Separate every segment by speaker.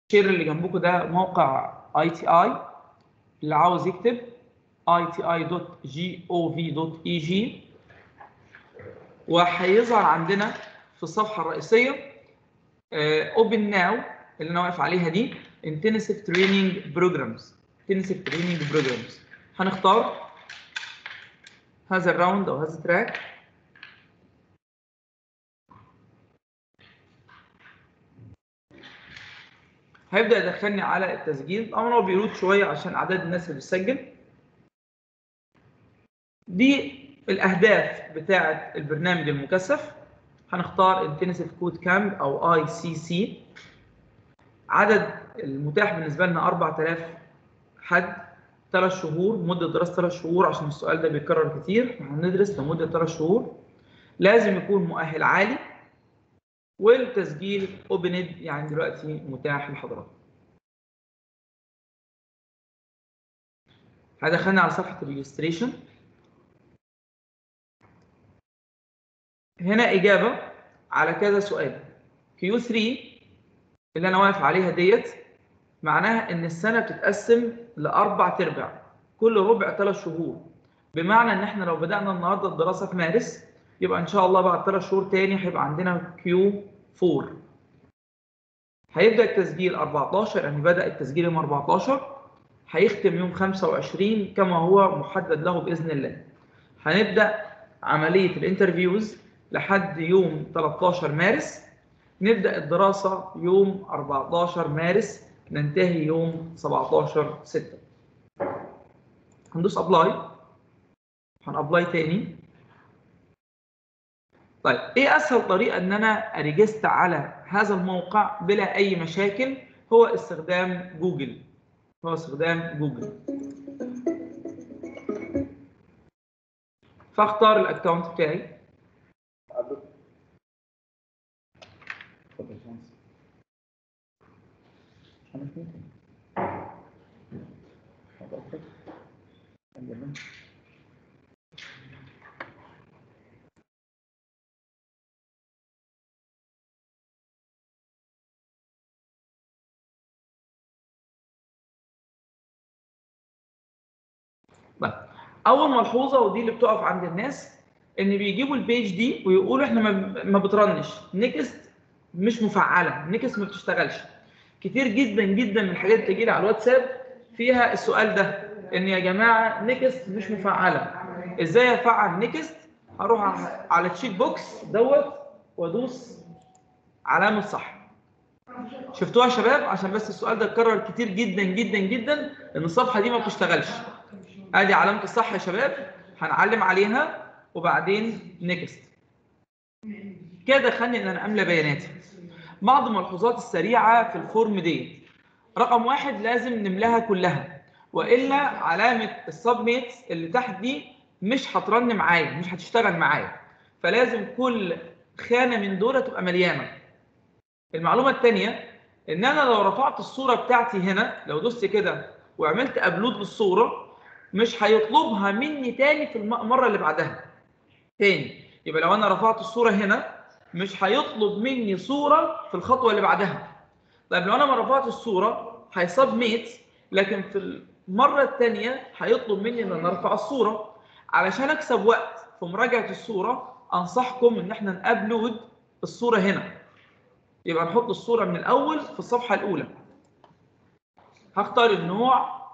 Speaker 1: الشير اللي جنبكم ده موقع اي تي اي اللي عاوز يكتب iti.gov.eg وهيظهر عندنا في الصفحه الرئيسيه اوبن ناو اللي انا واقف عليها دي intensive training programs intensive training programs هنختار هذا الراوند او هذا التراك هيبدا يدخلني على التسجيل طبعا هو بيرود شويه عشان اعداد الناس اللي بتسجل دي الاهداف بتاعه البرنامج المكثف هنختار انتنسيف كود كامب او اي سي سي عدد المتاح بالنسبه لنا 4000 حد ثلاث شهور مده دراسه ثلاث شهور عشان السؤال ده بيتكرر كتير هندرس لمده ثلاث شهور لازم يكون مؤهل عالي والتسجيل اوبند يعني دلوقتي متاح لحضراتكم هدخلنا على صفحه الريجستريشن هنا اجابه على كذا سؤال كيو 3 اللي انا واقف عليها ديت معناها ان السنه بتتقسم لاربع تربع كل ربع ثلاث شهور بمعنى ان احنا لو بدانا النهارده الدراسه في مارس يبقى ان شاء الله بعد ثلاث شهور تاني هيبقى عندنا كيو 4 هيبدا التسجيل 14 يعني بدا التسجيل يوم 14 هيختم يوم 25 كما هو محدد له باذن الله هنبدا عمليه الانترفيوز لحد يوم 13 مارس نبدا الدراسه يوم 14 مارس ننتهي يوم 17 6 هندوس ابلاي هنابلاي تاني طيب ايه اسهل طريقه ان انا اريجست على هذا الموقع بلا اي مشاكل هو استخدام جوجل هو استخدام جوجل فاختار الاكونت بتاعي طيب اول ملحوظه ودي اللي بتقف عند الناس ان بيجيبوا البيج دي ويقولوا احنا ما ما بترنش نكست مش مفعله نكست ما بتشتغلش كتير جدا جدا من الحاجات اللي تجي لي على الواتساب فيها السؤال ده ان يا جماعه نكست مش مفعله ازاي افعل نكست هروح على التشيك بوكس دوت وادوس علامه صح شفتوها يا شباب عشان بس السؤال ده اتكرر كتير جدا جدا جدا ان الصفحه دي ما بتشتغلش ادي علامه الصح يا شباب هنعلم عليها وبعدين نيكست كده دخلني ان انا املى بياناتي بعض الملحوظات السريعه في الفورم دي رقم واحد لازم نملاها كلها والا علامه السبميت اللي تحت دي مش هترن معايا مش هتشتغل معايا فلازم كل خانه من دول تبقى مليانه المعلومه الثانيه ان انا لو رفعت الصوره بتاعتي هنا لو دوست كده وعملت ابلود للصوره مش هيطلبها مني تاني في المره اللي بعدها تاني يبقى لو انا رفعت الصوره هنا مش هيطلب مني صوره في الخطوه اللي بعدها طيب لو انا ما رفعت الصوره هيسبميت لكن في المره الثانيه هيطلب مني ان انا ارفع الصوره علشان اكسب وقت في مراجعه الصوره انصحكم ان احنا نابلود الصوره هنا يبقى نحط الصوره من الاول في الصفحه الاولى هختار النوع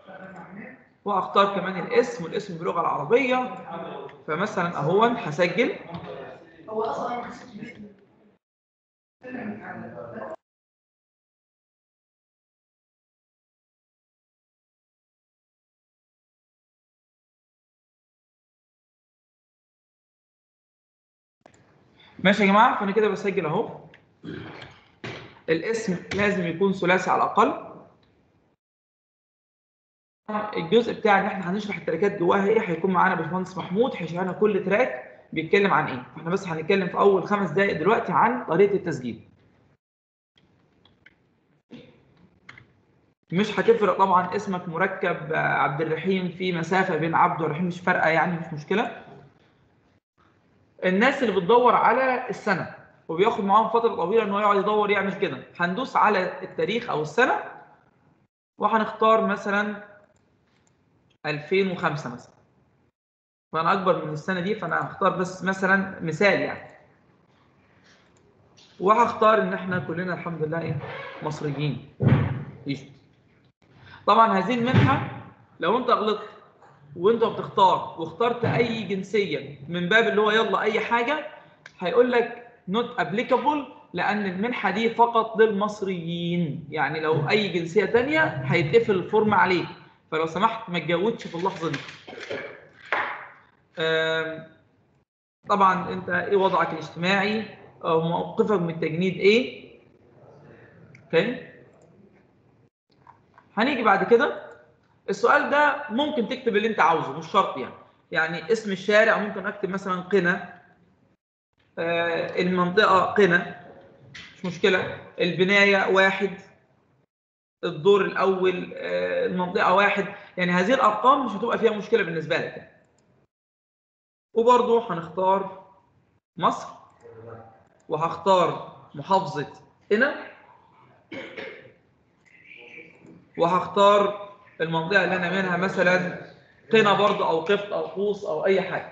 Speaker 1: واختار كمان الاسم والاسم باللغه العربيه فمثلا اهو هسجل
Speaker 2: هو اصلا
Speaker 1: ماشي يا جماعه فانا كده بسجل اهو الاسم لازم يكون ثلاثي على الاقل الجزء بتاع ان احنا هنشرح التراكات جواها ايه هيكون معانا باشمهندس محمود هيشرح لنا كل تراك بيتكلم عن ايه احنا بس هنتكلم في اول خمس دقائق دلوقتي عن طريقه التسجيل مش هتفرق طبعا اسمك مركب عبد الرحيم في مسافه بين عبد والرحيم مش فارقه يعني مش مشكله الناس اللي بتدور على السنه وبياخد معاهم فتره طويله ان هو يقعد يدور يعمل كده هندوس على التاريخ او السنه وهنختار مثلا 2005 مثلا فانا اكبر من السنه دي فانا هختار بس مثلا مثال يعني وهختار ان احنا كلنا الحمد لله ايه مصريين ايجيبت طبعا هذه المنحه لو انت غلطت وانت بتختار واخترت اي جنسيه من باب اللي هو يلا اي حاجه هيقول لك نوت ابليكابل لان المنحه دي فقط للمصريين يعني لو اي جنسيه تانية هيتقفل الفورم عليك فلو سمحت ما تجودش في اللحظه دي آم، طبعا انت ايه وضعك الاجتماعي أو موقفك من التجنيد ايه اوكي هنيجي بعد كده السؤال ده ممكن تكتب اللي انت عاوزه مش شرط يعني يعني اسم الشارع ممكن اكتب مثلا قنا آه، المنطقه قنا مش مشكله البنايه واحد الدور الاول آه، المنطقه واحد يعني هذه الارقام مش هتبقى فيها مشكله بالنسبه لك يعني. وبرضه هنختار مصر وهختار محافظه قنا وهختار المنطقه اللي انا منها مثلا قنا برضه او قفط او قوس او اي حاجه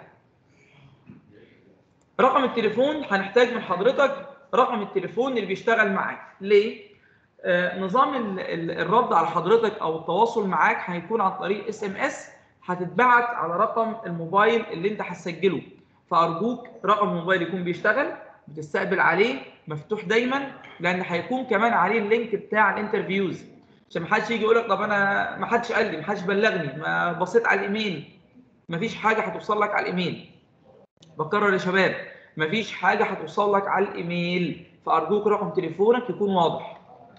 Speaker 1: رقم التليفون هنحتاج من حضرتك رقم التليفون اللي بيشتغل معاك ليه آه نظام ال- ال- الرد على حضرتك او التواصل معاك هيكون عن طريق اس ام اس هتتبعت على رقم الموبايل اللي انت هتسجله فارجوك رقم الموبايل يكون بيشتغل بتستقبل عليه مفتوح دايما لان هيكون كمان عليه اللينك بتاع الانترفيوز عشان ما حدش يجي يقول لك طب انا ما حدش قال لي ما حدش بلغني ما بصيت على الايميل ما فيش حاجه هتوصل لك على الايميل بكرر يا شباب ما فيش حاجه هتوصل لك على الايميل فارجوك رقم تليفونك يكون واضح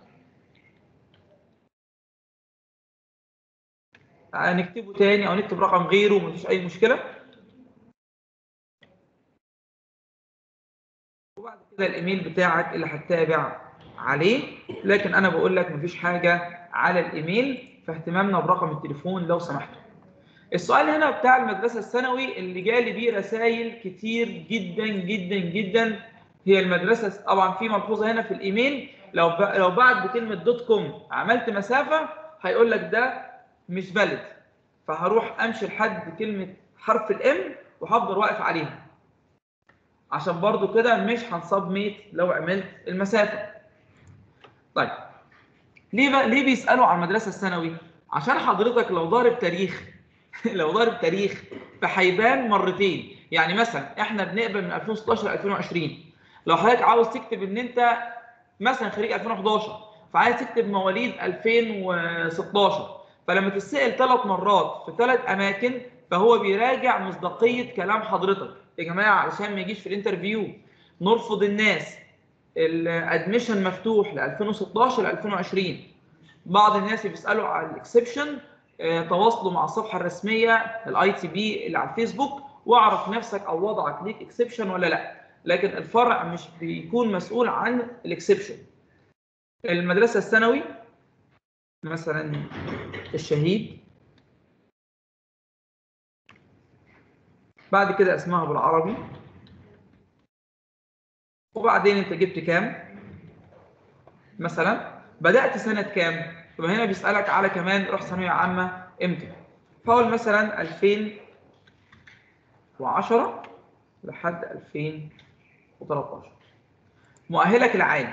Speaker 1: نكتبه تاني او نكتب رقم غيره مفيش اي مشكله وبعد كده الايميل بتاعك اللي هتتابع عليه لكن انا بقول لك مفيش حاجه على الايميل فاهتمامنا برقم التليفون لو سمحتوا السؤال هنا بتاع المدرسه الثانوي اللي جالي بيه رسائل كتير جدا جدا جدا هي المدرسه طبعا في ملحوظه هنا في الايميل لو ب... لو بعد بكلمه دوت كوم عملت مسافه هيقول لك ده مش فاليد فهروح امشي لحد كلمه حرف الام وهفضل واقف عليها عشان برضو كده مش هنسبميت لو عملت المسافه طيب ليه بقى ليه بيسالوا على المدرسه الثانوي عشان حضرتك لو ضارب تاريخ لو ضارب تاريخ فهيبان مرتين يعني مثلا احنا بنقبل من 2016 ل 2020 لو حضرتك عاوز تكتب ان انت مثلا خريج 2011 فعايز تكتب مواليد 2016 فلما تتسال ثلاث مرات في ثلاث اماكن فهو بيراجع مصداقيه كلام حضرتك يا جماعه علشان ما يجيش في الانترفيو نرفض الناس الادميشن مفتوح ل 2016 ل 2020 بعض الناس بيسالوا على الاكسبشن تواصلوا مع الصفحه الرسميه الاي تي بي اللي على الفيسبوك واعرف نفسك او وضعك ليك اكسبشن ولا لا لكن الفرع مش بيكون مسؤول عن الاكسبشن المدرسه الثانوي مثلا الشهيد بعد كده اسمها بالعربي وبعدين انت جبت كام مثلا بدات سنه كام يبقى هنا بيسالك على كمان روح ثانويه عامه امتى فاقول مثلا 2010 لحد 2013 مؤهلك العام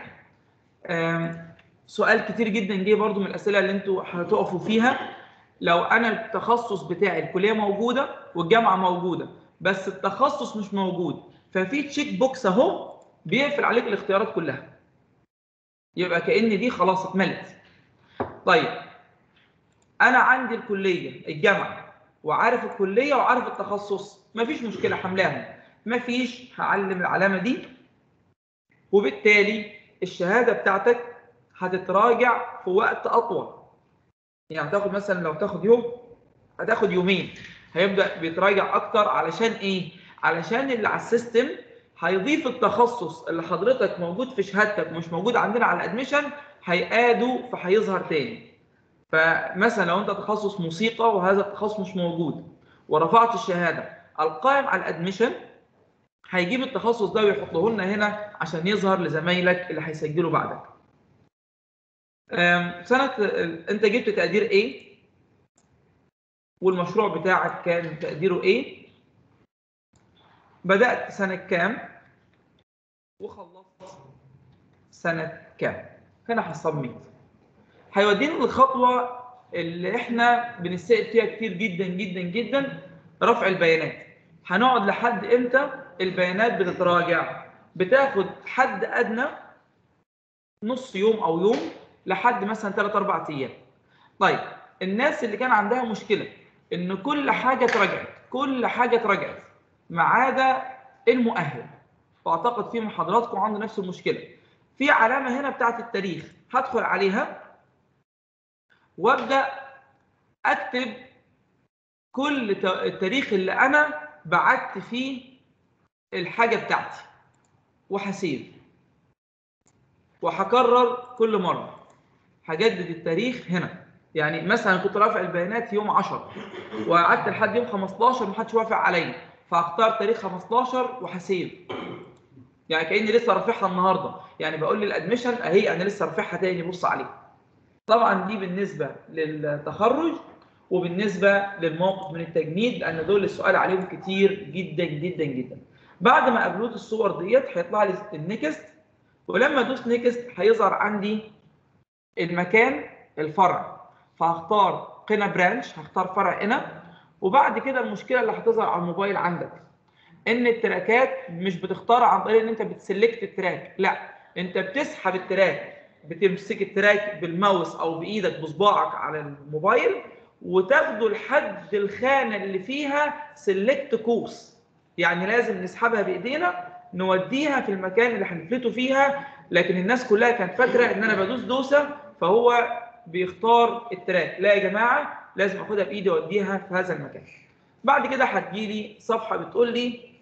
Speaker 1: سؤال كتير جدا جه برضو من الاسئله اللي انتوا هتقفوا فيها لو انا التخصص بتاعي الكليه موجوده والجامعه موجوده بس التخصص مش موجود ففي تشيك بوكس اهو بيقفل عليك الاختيارات كلها يبقى كان دي خلاص اتملت طيب انا عندي الكليه الجامعه وعارف الكليه وعارف التخصص مفيش مشكله حملاهم مفيش هعلم العلامه دي وبالتالي الشهاده بتاعتك هتتراجع في وقت اطول يعني هتاخد مثلا لو تاخد يوم هتاخد يومين هيبدا بيتراجع اكتر علشان ايه علشان اللي على السيستم هيضيف التخصص اللي حضرتك موجود في شهادتك ومش موجود عندنا على الادميشن هيقادوا فهيظهر تاني فمثلا لو انت تخصص موسيقى وهذا التخصص مش موجود ورفعت الشهاده القائم على الادميشن هيجيب التخصص ده ويحطه لنا هنا عشان يظهر لزمايلك اللي هيسجلوا بعدك أم، سنة انت جبت تقدير ايه والمشروع بتاعك كان تقديره ايه بدأت سنة كام وخلصت سنة كام هنا هصمت هيودينا للخطوة اللي احنا بنسأل فيها كتير جدا جدا جدا رفع البيانات هنقعد لحد امتى البيانات بتتراجع بتاخد حد ادنى نص يوم او يوم لحد مثلا 3 4 ايام طيب الناس اللي كان عندها مشكله ان كل حاجه اترجعت كل حاجه اترجعت ما عدا المؤهل واعتقد في محاضراتكم عنده نفس المشكله في علامه هنا بتاعت التاريخ هدخل عليها وابدا اكتب كل ت- التاريخ اللي انا بعت فيه الحاجه بتاعتي وهسيب وهكرر كل مره هجدد التاريخ هنا يعني مثلا كنت رافع البيانات يوم 10 وقعدت لحد يوم 15 ما حدش وافق عليا فهختار تاريخ 15 وهسيب يعني كاني لسه رافعها النهارده يعني بقول للادميشن اهي انا لسه رافعها تاني بص عليها طبعا دي بالنسبه للتخرج وبالنسبه للموقف من التجنيد لان دول السؤال عليهم كتير جدا جدا جدا بعد ما ابلود الصور ديت هيطلع لي النكست ولما ادوس نيكست هيظهر عندي المكان الفرع فهختار قنا برانش هختار فرع قنا وبعد كده المشكله اللي هتظهر على الموبايل عندك ان التراكات مش بتختار عن طريق ان انت بتسلكت التراك لا انت بتسحب التراك بتمسك التراك بالماوس او بايدك بصباعك على الموبايل وتاخده لحد الخانه اللي فيها سلكت كورس يعني لازم نسحبها بايدينا نوديها في المكان اللي هنفلته فيها لكن الناس كلها كانت فاكره ان انا بدوس دوسه فهو بيختار التراك لا يا جماعه لازم اخدها بايدي واوديها في هذا المكان بعد كده هتجيلي صفحه بتقول لي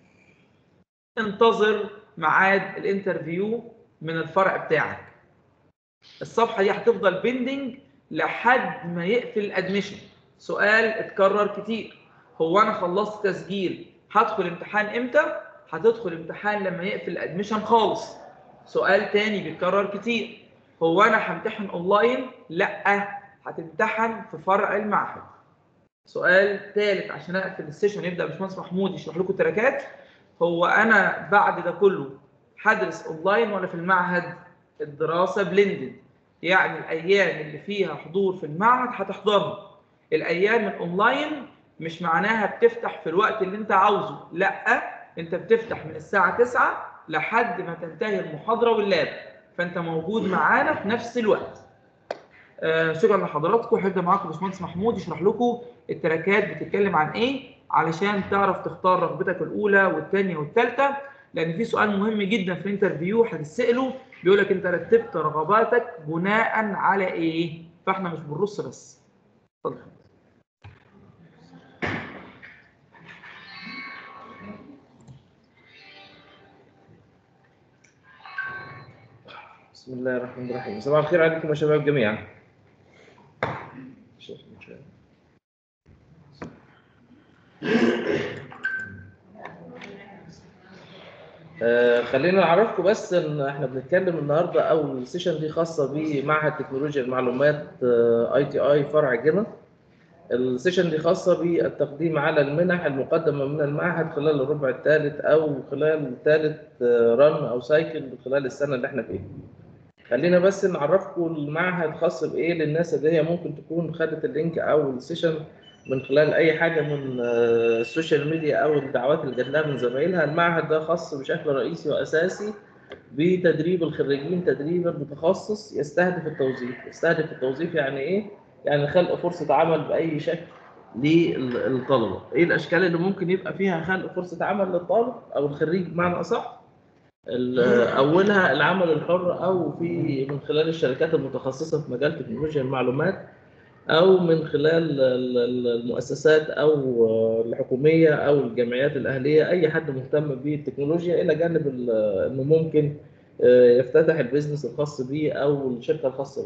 Speaker 1: انتظر ميعاد الانترفيو من الفرع بتاعك الصفحه دي هتفضل بيندنج لحد ما يقفل الادميشن سؤال اتكرر كتير هو انا خلصت تسجيل هدخل امتحان امتى هتدخل امتحان لما يقفل الادميشن خالص سؤال تاني بيتكرر كتير هو انا همتحن اونلاين لا هتمتحن في فرع المعهد سؤال ثالث عشان اقفل السيشن يبدا باشمهندس محمود يشرح لكم التراكات هو انا بعد ده كله هدرس اونلاين ولا في المعهد الدراسه بلندد يعني الايام اللي فيها حضور في المعهد هتحضرها الايام الاونلاين مش معناها بتفتح في الوقت اللي انت عاوزه لا انت بتفتح من الساعه 9 لحد ما تنتهي المحاضره واللاب فانت موجود معانا في نفس الوقت آه شكرا لحضراتكم هبدا معاكم باشمهندس محمود يشرح لكم التراكات بتتكلم عن ايه علشان تعرف تختار رغبتك الاولى والثانيه والثالثه لان في سؤال مهم جدا في الانترفيو هتساله بيقول لك انت رتبت رغباتك بناء على ايه فاحنا مش بنرص بس اتفضل
Speaker 3: بسم الله الرحمن الرحيم صباح الخير عليكم يا شباب جميعا آه، خلينا نعرفكم بس ان احنا بنتكلم النهارده او السيشن دي خاصه بمعهد تكنولوجيا المعلومات اي تي اي فرع جنة السيشن دي خاصه بالتقديم على المنح المقدمه من المعهد خلال الربع الثالث او خلال ثالث رن او سايكل خلال السنه اللي احنا فيها خلينا بس نعرفكم المعهد خاص بايه للناس اللي هي ممكن تكون خدت اللينك او السيشن من خلال اي حاجه من آه، السوشيال ميديا او الدعوات اللي جات لها من زمايلها المعهد ده خاص بشكل رئيسي واساسي بتدريب الخريجين تدريبا متخصص يستهدف التوظيف يستهدف التوظيف يعني ايه يعني خلق فرصه عمل باي شكل للطلبه ايه الاشكال اللي ممكن يبقى فيها خلق فرصه عمل للطالب او الخريج بمعنى اصح ال- اولها العمل الحر او في من خلال الشركات المتخصصه في مجال تكنولوجيا المعلومات او من خلال ال- ال- المؤسسات او الحكوميه او الجمعيات الاهليه اي حد مهتم بالتكنولوجيا الى جانب ال- انه ممكن آه، يفتتح البيزنس الخاص بيه او الشركه الخاصه بيه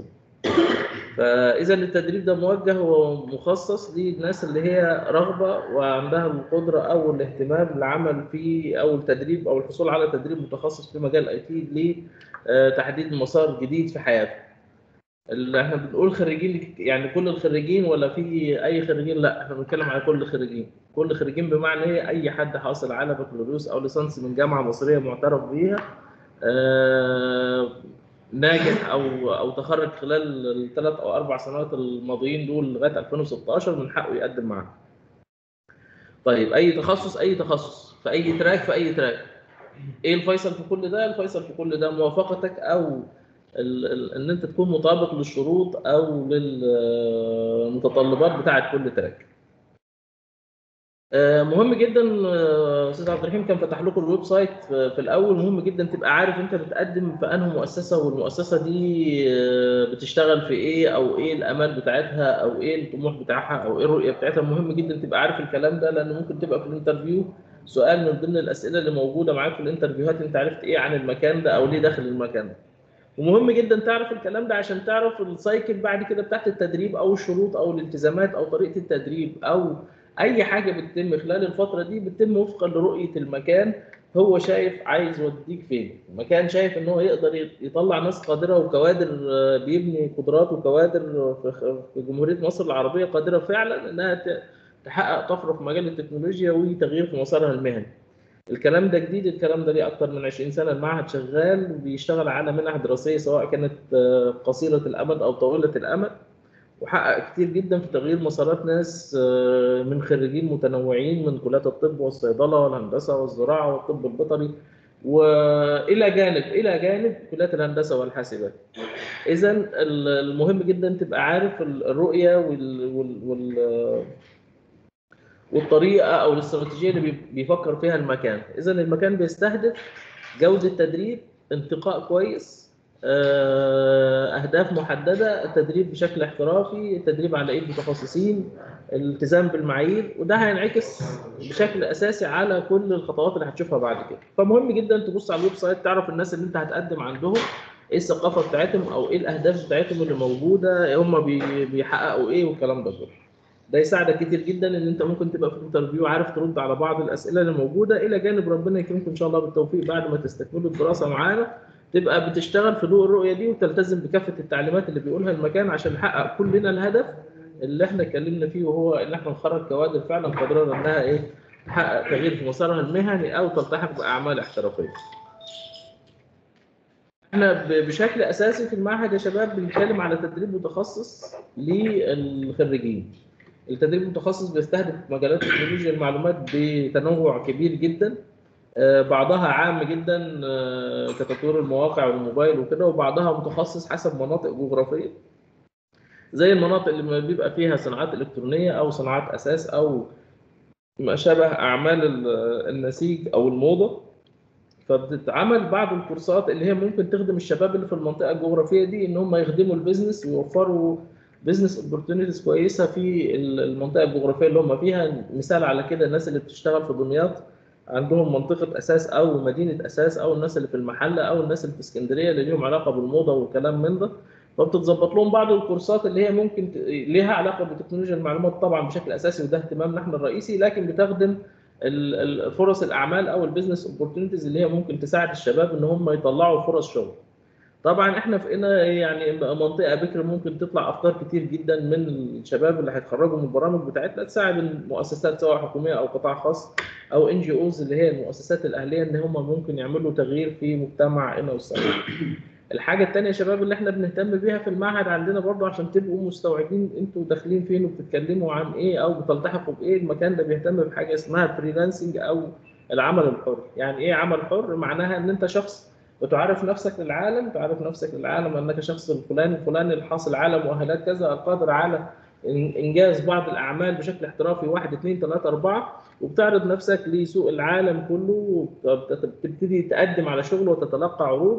Speaker 3: فاذا التدريب ده موجه ومخصص للناس اللي هي رغبه وعندها القدره او الاهتمام للعمل في او التدريب او الحصول على تدريب متخصص في مجال اي تي لتحديد مسار جديد في حياته. اللي احنا بنقول خريجين يعني كل الخريجين ولا في اي خريجين لا احنا بنتكلم على كل الخريجين كل خريجين بمعنى ايه اي حد حاصل على بكالوريوس او ليسانس من جامعه مصريه معترف بيها آه ناجح او او تخرج خلال الثلاث او اربع سنوات الماضيين دول لغايه 2016 من حقه يقدم معانا. طيب اي تخصص اي تخصص في اي تراك في اي تراك. ايه الفيصل في كل ده؟ الفيصل في كل ده موافقتك او ال ال ان انت تكون مطابق للشروط او للمتطلبات بتاعه كل تراك. مهم جدا استاذ عبد الرحيم كان فتح لكم الويب سايت في الاول مهم جدا تبقى عارف انت بتقدم في انهي مؤسسه والمؤسسه دي بتشتغل في ايه او ايه الامال بتاعتها او ايه الطموح بتاعها او ايه الرؤيه بتاعتها مهم جدا تبقى عارف الكلام ده لان ممكن تبقى في الانترفيو سؤال من ضمن الاسئله اللي موجوده معاك في الانترفيوهات انت عرفت ايه عن المكان ده او ليه داخل المكان ده ومهم جدا تعرف الكلام ده عشان تعرف السايكل بعد كده بتاعت التدريب او الشروط او الالتزامات او طريقه التدريب او اي حاجه بتتم خلال الفتره دي بتتم وفقا لرؤيه المكان هو شايف عايز يوديك فين المكان شايف ان هو يقدر يطلع ناس قادره وكوادر بيبني قدرات وكوادر في جمهوريه مصر العربيه قادره فعلا انها تحقق طفره في مجال التكنولوجيا وتغيير في مسارها المهني الكلام ده جديد الكلام ده ليه اكتر من 20 سنه المعهد شغال وبيشتغل على منح دراسيه سواء كانت قصيره الامد او طويله الامد وحقق كتير جدا في تغيير مسارات ناس من خريجين متنوعين من كليات الطب والصيدله والهندسه والزراعه والطب البيطري والى جانب الى جانب كليات الهندسه والحاسبات. اذا المهم جدا تبقى عارف الرؤيه وال, وال, وال والطريقه او الاستراتيجيه اللي بيفكر فيها المكان، اذا المكان بيستهدف جوده تدريب، انتقاء كويس، اهداف محدده التدريب بشكل احترافي التدريب على ايد متخصصين الالتزام بالمعايير وده هينعكس بشكل اساسي على كل الخطوات اللي هتشوفها بعد كده فمهم جدا تبص على الويب سايت تعرف الناس اللي انت هتقدم عندهم ايه الثقافه بتاعتهم او ايه الاهداف بتاعتهم اللي موجوده هم بيحققوا ايه والكلام ده كله ده يساعدك كتير جدا ان انت ممكن تبقى في الانترفيو عارف ترد على بعض الاسئله اللي موجوده الى جانب ربنا يكرمكم ان شاء الله بالتوفيق بعد ما تستكملوا الدراسه معانا تبقى بتشتغل في ضوء الرؤيه دي وتلتزم بكافه التعليمات اللي بيقولها المكان عشان نحقق كلنا الهدف اللي احنا اتكلمنا فيه وهو ان احنا نخرج كوادر فعلا قادره انها ايه تحقق تغيير في مسارها المهني او تلتحق باعمال احترافيه. احنا بشكل اساسي في المعهد يا شباب بنتكلم على تدريب متخصص للخريجين. التدريب المتخصص بيستهدف مجالات تكنولوجيا المعلومات بتنوع كبير جدا بعضها عام جدا كتطوير المواقع والموبايل وكده وبعضها متخصص حسب مناطق جغرافيه زي المناطق اللي بيبقى فيها صناعات الكترونيه او صناعات اساس او ما شابه اعمال النسيج او الموضه فبتتعمل بعض الكورسات اللي هي ممكن تخدم الشباب اللي في المنطقه الجغرافيه دي ان هم يخدموا البيزنس ويوفروا بزنس اوبورتونيتيز كويسه في المنطقه الجغرافيه اللي هم فيها مثال على كده الناس اللي بتشتغل في دمياط عندهم منطقه اساس او مدينه اساس او الناس اللي في المحله او الناس اللي في اسكندريه اللي ليهم علاقه بالموضه والكلام من ده فبتتظبط لهم بعض الكورسات اللي هي ممكن ت... ليها علاقه بتكنولوجيا المعلومات طبعا بشكل اساسي وده اهتمامنا احنا الرئيسي لكن بتخدم فرص الاعمال او البيزنس اوبورتونيتيز اللي هي ممكن تساعد الشباب ان هم يطلعوا فرص شغل. طبعا احنا في هنا يعني منطقه بكر ممكن تطلع افكار كتير جدا من الشباب اللي هيتخرجوا من البرامج بتاعتنا تساعد المؤسسات سواء حكوميه او قطاع خاص او ان جي اوز اللي هي المؤسسات الاهليه ان هم ممكن يعملوا تغيير في مجتمع هنا والصعيد. الحاجه الثانيه يا شباب اللي احنا بنهتم بيها في المعهد عندنا برضو عشان تبقوا مستوعبين انتوا داخلين فين وبتتكلموا عن ايه او بتلتحقوا بايه المكان ده بيهتم بحاجه اسمها فريلانسنج او العمل الحر يعني ايه عمل حر معناها ان انت شخص وتعرف نفسك للعالم تعرف نفسك للعالم انك شخص الفلاني الفلاني الحاصل على مؤهلات كذا القادر على انجاز بعض الاعمال بشكل احترافي واحد اثنين ثلاثه اربعه وبتعرض نفسك لسوق العالم كله وبتبتدي تقدم على شغل وتتلقى عروض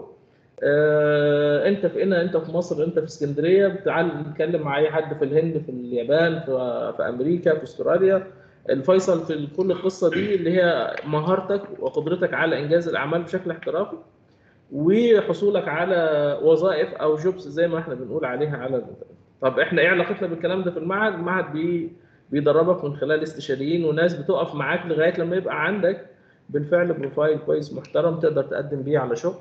Speaker 3: آه انت في هنا انت في مصر انت في اسكندريه بتعال نتكلم مع اي حد في الهند في اليابان في, في امريكا في استراليا الفيصل في كل القصه دي اللي هي مهارتك وقدرتك على انجاز الاعمال بشكل احترافي وحصولك على وظائف او جوبس زي ما احنا بنقول عليها على الانترنت طب احنا ايه علاقتنا بالكلام ده في المعهد المعهد بي بيدربك من خلال استشاريين وناس بتقف معاك لغايه لما يبقى عندك بالفعل بروفايل كويس محترم تقدر تقدم بيه على شغل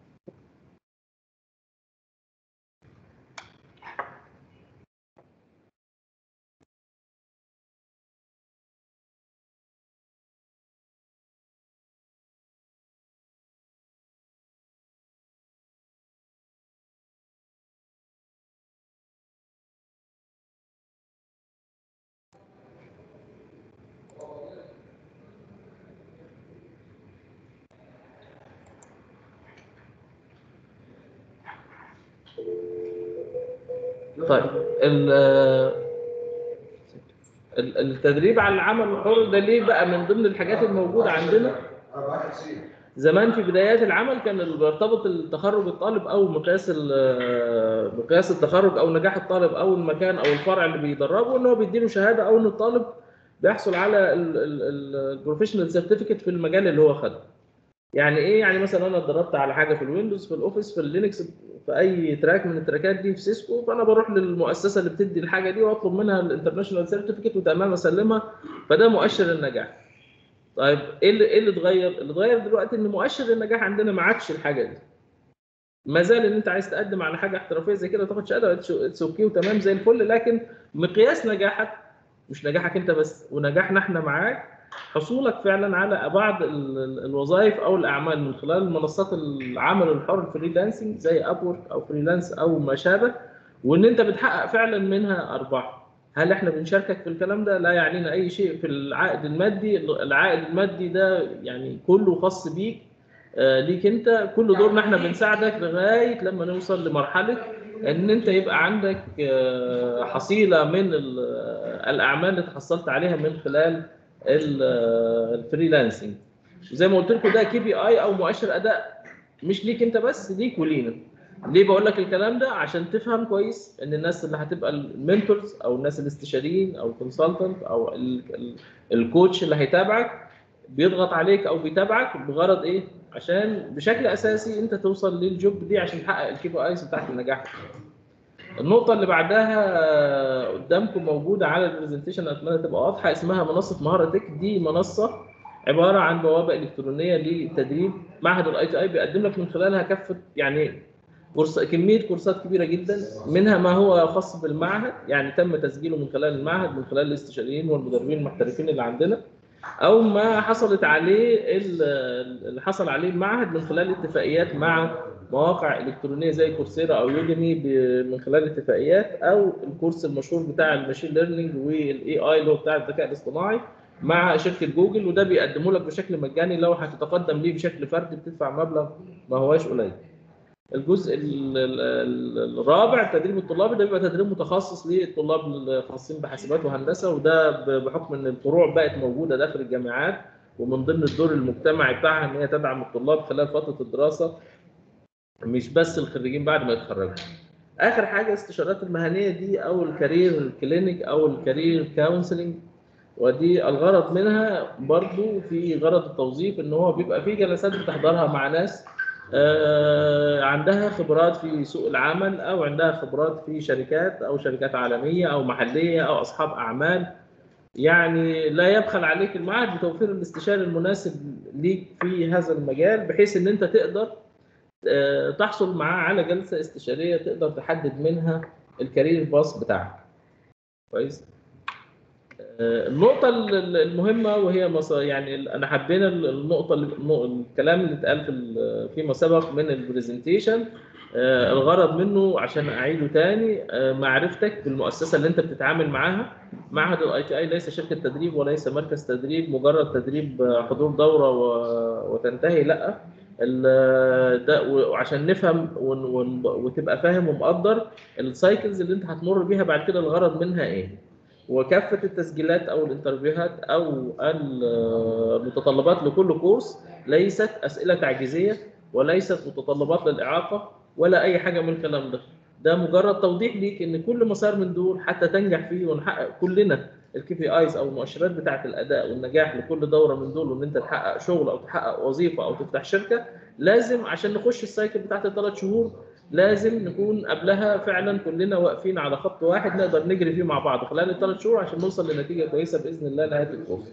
Speaker 3: طيب ال- ال- التدريب على العمل الحر ده ليه بقى من ضمن الحاجات الموجوده عندنا زمان في بدايات العمل كان اللي بيرتبط التخرج الطالب او مقياس ال- مقياس التخرج او نجاح الطالب او المكان او الفرع اللي بيدربه ان هو بيديله شهاده او ان الطالب بيحصل على البروفيشنال سيرتيفيكت في المجال اللي هو خده. يعني ايه؟ يعني مثلا انا اتدربت على حاجه في الويندوز في الاوفيس في اللينكس في اي تراك من التراكات دي في سيسكو فانا بروح للمؤسسه اللي بتدي الحاجه دي واطلب منها الانترناشونال سيرتيفيكت وتمام اسلمها فده مؤشر النجاح. طيب ايه اللي ايه اللي اتغير؟ اللي اتغير دلوقتي ان مؤشر النجاح عندنا ما عادش الحاجه دي. ما زال ان انت عايز تقدم على حاجه احترافيه زي كده تاخد شهاده اتس اوكي وتمام زي الفل لكن مقياس نجاحك مش نجاحك انت بس ونجاحنا احنا معاك حصولك فعلا على بعض ال- ال- الوظائف او الاعمال من خلال منصات العمل الحر الفريلانسنج زي ابورك او فريلانس او ما شابه وان انت بتحقق فعلا منها ارباح هل احنا بنشاركك في الكلام ده لا يعنينا اي شيء في العائد المادي العائد المادي ده يعني كله خاص بيك آه، ليك انت كل دورنا احنا بنساعدك لغايه لما نوصل لمرحله ان انت يبقى عندك آه، حصيله من ال- الاعمال اللي تحصلت عليها من خلال ال- الفريلانسنج زي ما قلت لكم ده كي بي اي او مؤشر اداء مش ليك انت بس ليك ولينا ليه بقول لك الكلام ده عشان تفهم كويس ان الناس اللي هتبقى المنتورز او الناس الاستشاريين او الكونسلتنت او ال- ال- الكوتش اللي هيتابعك بيضغط عليك او بيتابعك بغرض ايه عشان بشكل اساسي انت توصل للجوب دي عشان تحقق الكي بي ايز بتاعت النجاح النقطة اللي بعدها قدامكم موجودة على البرزنتيشن اتمنى تبقى واضحة اسمها منصة مهارة تك دي منصة عبارة عن بوابة إلكترونية للتدريب معهد الاي تي اي بيقدم لك من خلالها كافة يعني كورس كمية كورسات كبيرة جدا منها ما هو خاص بالمعهد يعني تم تسجيله من خلال المعهد من خلال الاستشاريين والمدربين المحترفين اللي عندنا او ما حصلت عليه ال- اللي حصل عليه المعهد من خلال اتفاقيات مع مواقع الكترونيه زي كورسيرا او يوديمي ب- من خلال اتفاقيات او الكورس المشهور بتاع الماشين ليرنينج والاي اي اللي هو بتاع الذكاء الاصطناعي مع شركه جوجل وده بيقدمه لك بشكل مجاني لو هتتقدم ليه بشكل فردي بتدفع مبلغ ما هواش قليل. الجزء ال- ال- ال- الرابع التدريب الطلابي ده بيبقى تدريب متخصص للطلاب الخاصين بحاسبات وهندسه وده ب- بحكم ان الفروع بقت موجوده داخل الجامعات ومن ضمن الدور المجتمعي بتاعها ان هي تدعم الطلاب خلال فتره الدراسه مش بس الخريجين بعد ما يتخرجوا. اخر حاجه استشارات المهنيه دي او الكارير كلينيك او الكارير كونسلنج ودي الغرض منها برضو في غرض التوظيف ان هو بيبقى في جلسات بتحضرها مع ناس آه، عندها خبرات في سوق العمل او عندها خبرات في شركات او شركات عالميه او محليه او اصحاب اعمال يعني لا يبخل عليك المعهد بتوفير الاستشاري المناسب ليك في هذا المجال بحيث ان انت تقدر آه، تحصل معاه على جلسه استشاريه تقدر تحدد منها الكارير باص بتاعك كويس آه، النقطة ال- ال- المهمة وهي مص- يعني ال- أنا حبينا ال- النقطة اللي النق- الكلام اللي اتقال في ال- فيما سبق من البرزنتيشن آه، الغرض منه عشان أعيده تاني آه، معرفتك بالمؤسسة اللي أنت بتتعامل معاها معهد الاي تي اي ليس شركة تدريب وليس مركز تدريب مجرد تدريب آه، حضور دورة و- وتنتهي لا ال- ده وعشان نفهم ون- ون- وتبقى فاهم ومقدر السايكلز اللي انت هتمر بيها بعد كده الغرض منها ايه وكافه التسجيلات او الانترفيوهات او المتطلبات لكل كورس ليست اسئله تعجيزيه وليست متطلبات للاعاقه ولا اي حاجه من الكلام ده ده مجرد توضيح ليك ان كل مسار من دول حتى تنجح فيه ونحقق كلنا الكي بي ايز او المؤشرات بتاعه الاداء والنجاح لكل دوره من دول وان انت تحقق شغل او تحقق وظيفه او تفتح شركه لازم عشان نخش السايكل بتاعت الثلاث شهور لازم نكون قبلها فعلا كلنا واقفين على خط واحد نقدر نجري فيه مع بعض خلال الثلاث شهور عشان نوصل لنتيجه كويسه باذن الله نهايه الكورس.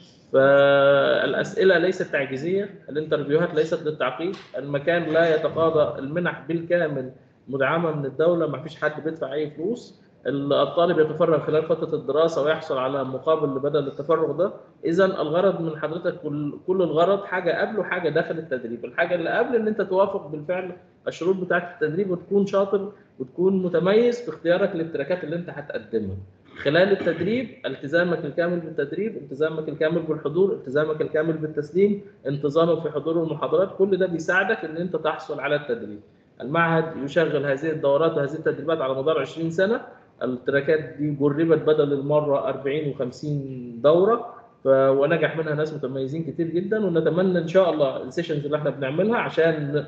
Speaker 3: فالاسئله ليست تعجيزيه، الانترفيوهات ليست للتعقيد، المكان لا يتقاضى المنح بالكامل مدعمه من الدوله ما فيش حد بيدفع اي فلوس، الطالب يتفرغ خلال فتره الدراسه ويحصل على مقابل لبدل التفرغ ده، اذا الغرض من حضرتك كل, كل الغرض حاجه قبل وحاجه داخل التدريب، الحاجه اللي قبل ان انت توافق بالفعل الشروط بتاعه التدريب وتكون شاطر وتكون متميز في اختيارك للتراكات اللي انت هتقدمها. خلال التدريب التزامك الكامل بالتدريب، التزامك الكامل بالحضور، التزامك الكامل بالتسليم، انتظامك في حضور المحاضرات، كل ده بيساعدك ان انت تحصل على التدريب. المعهد يشغل هذه الدورات وهذه التدريبات على مدار 20 سنه، التراكات دي جربت بدل المره 40 و50 دوره ف... ونجح منها ناس متميزين كتير جدا ونتمنى ان شاء الله السيشنز اللي احنا بنعملها عشان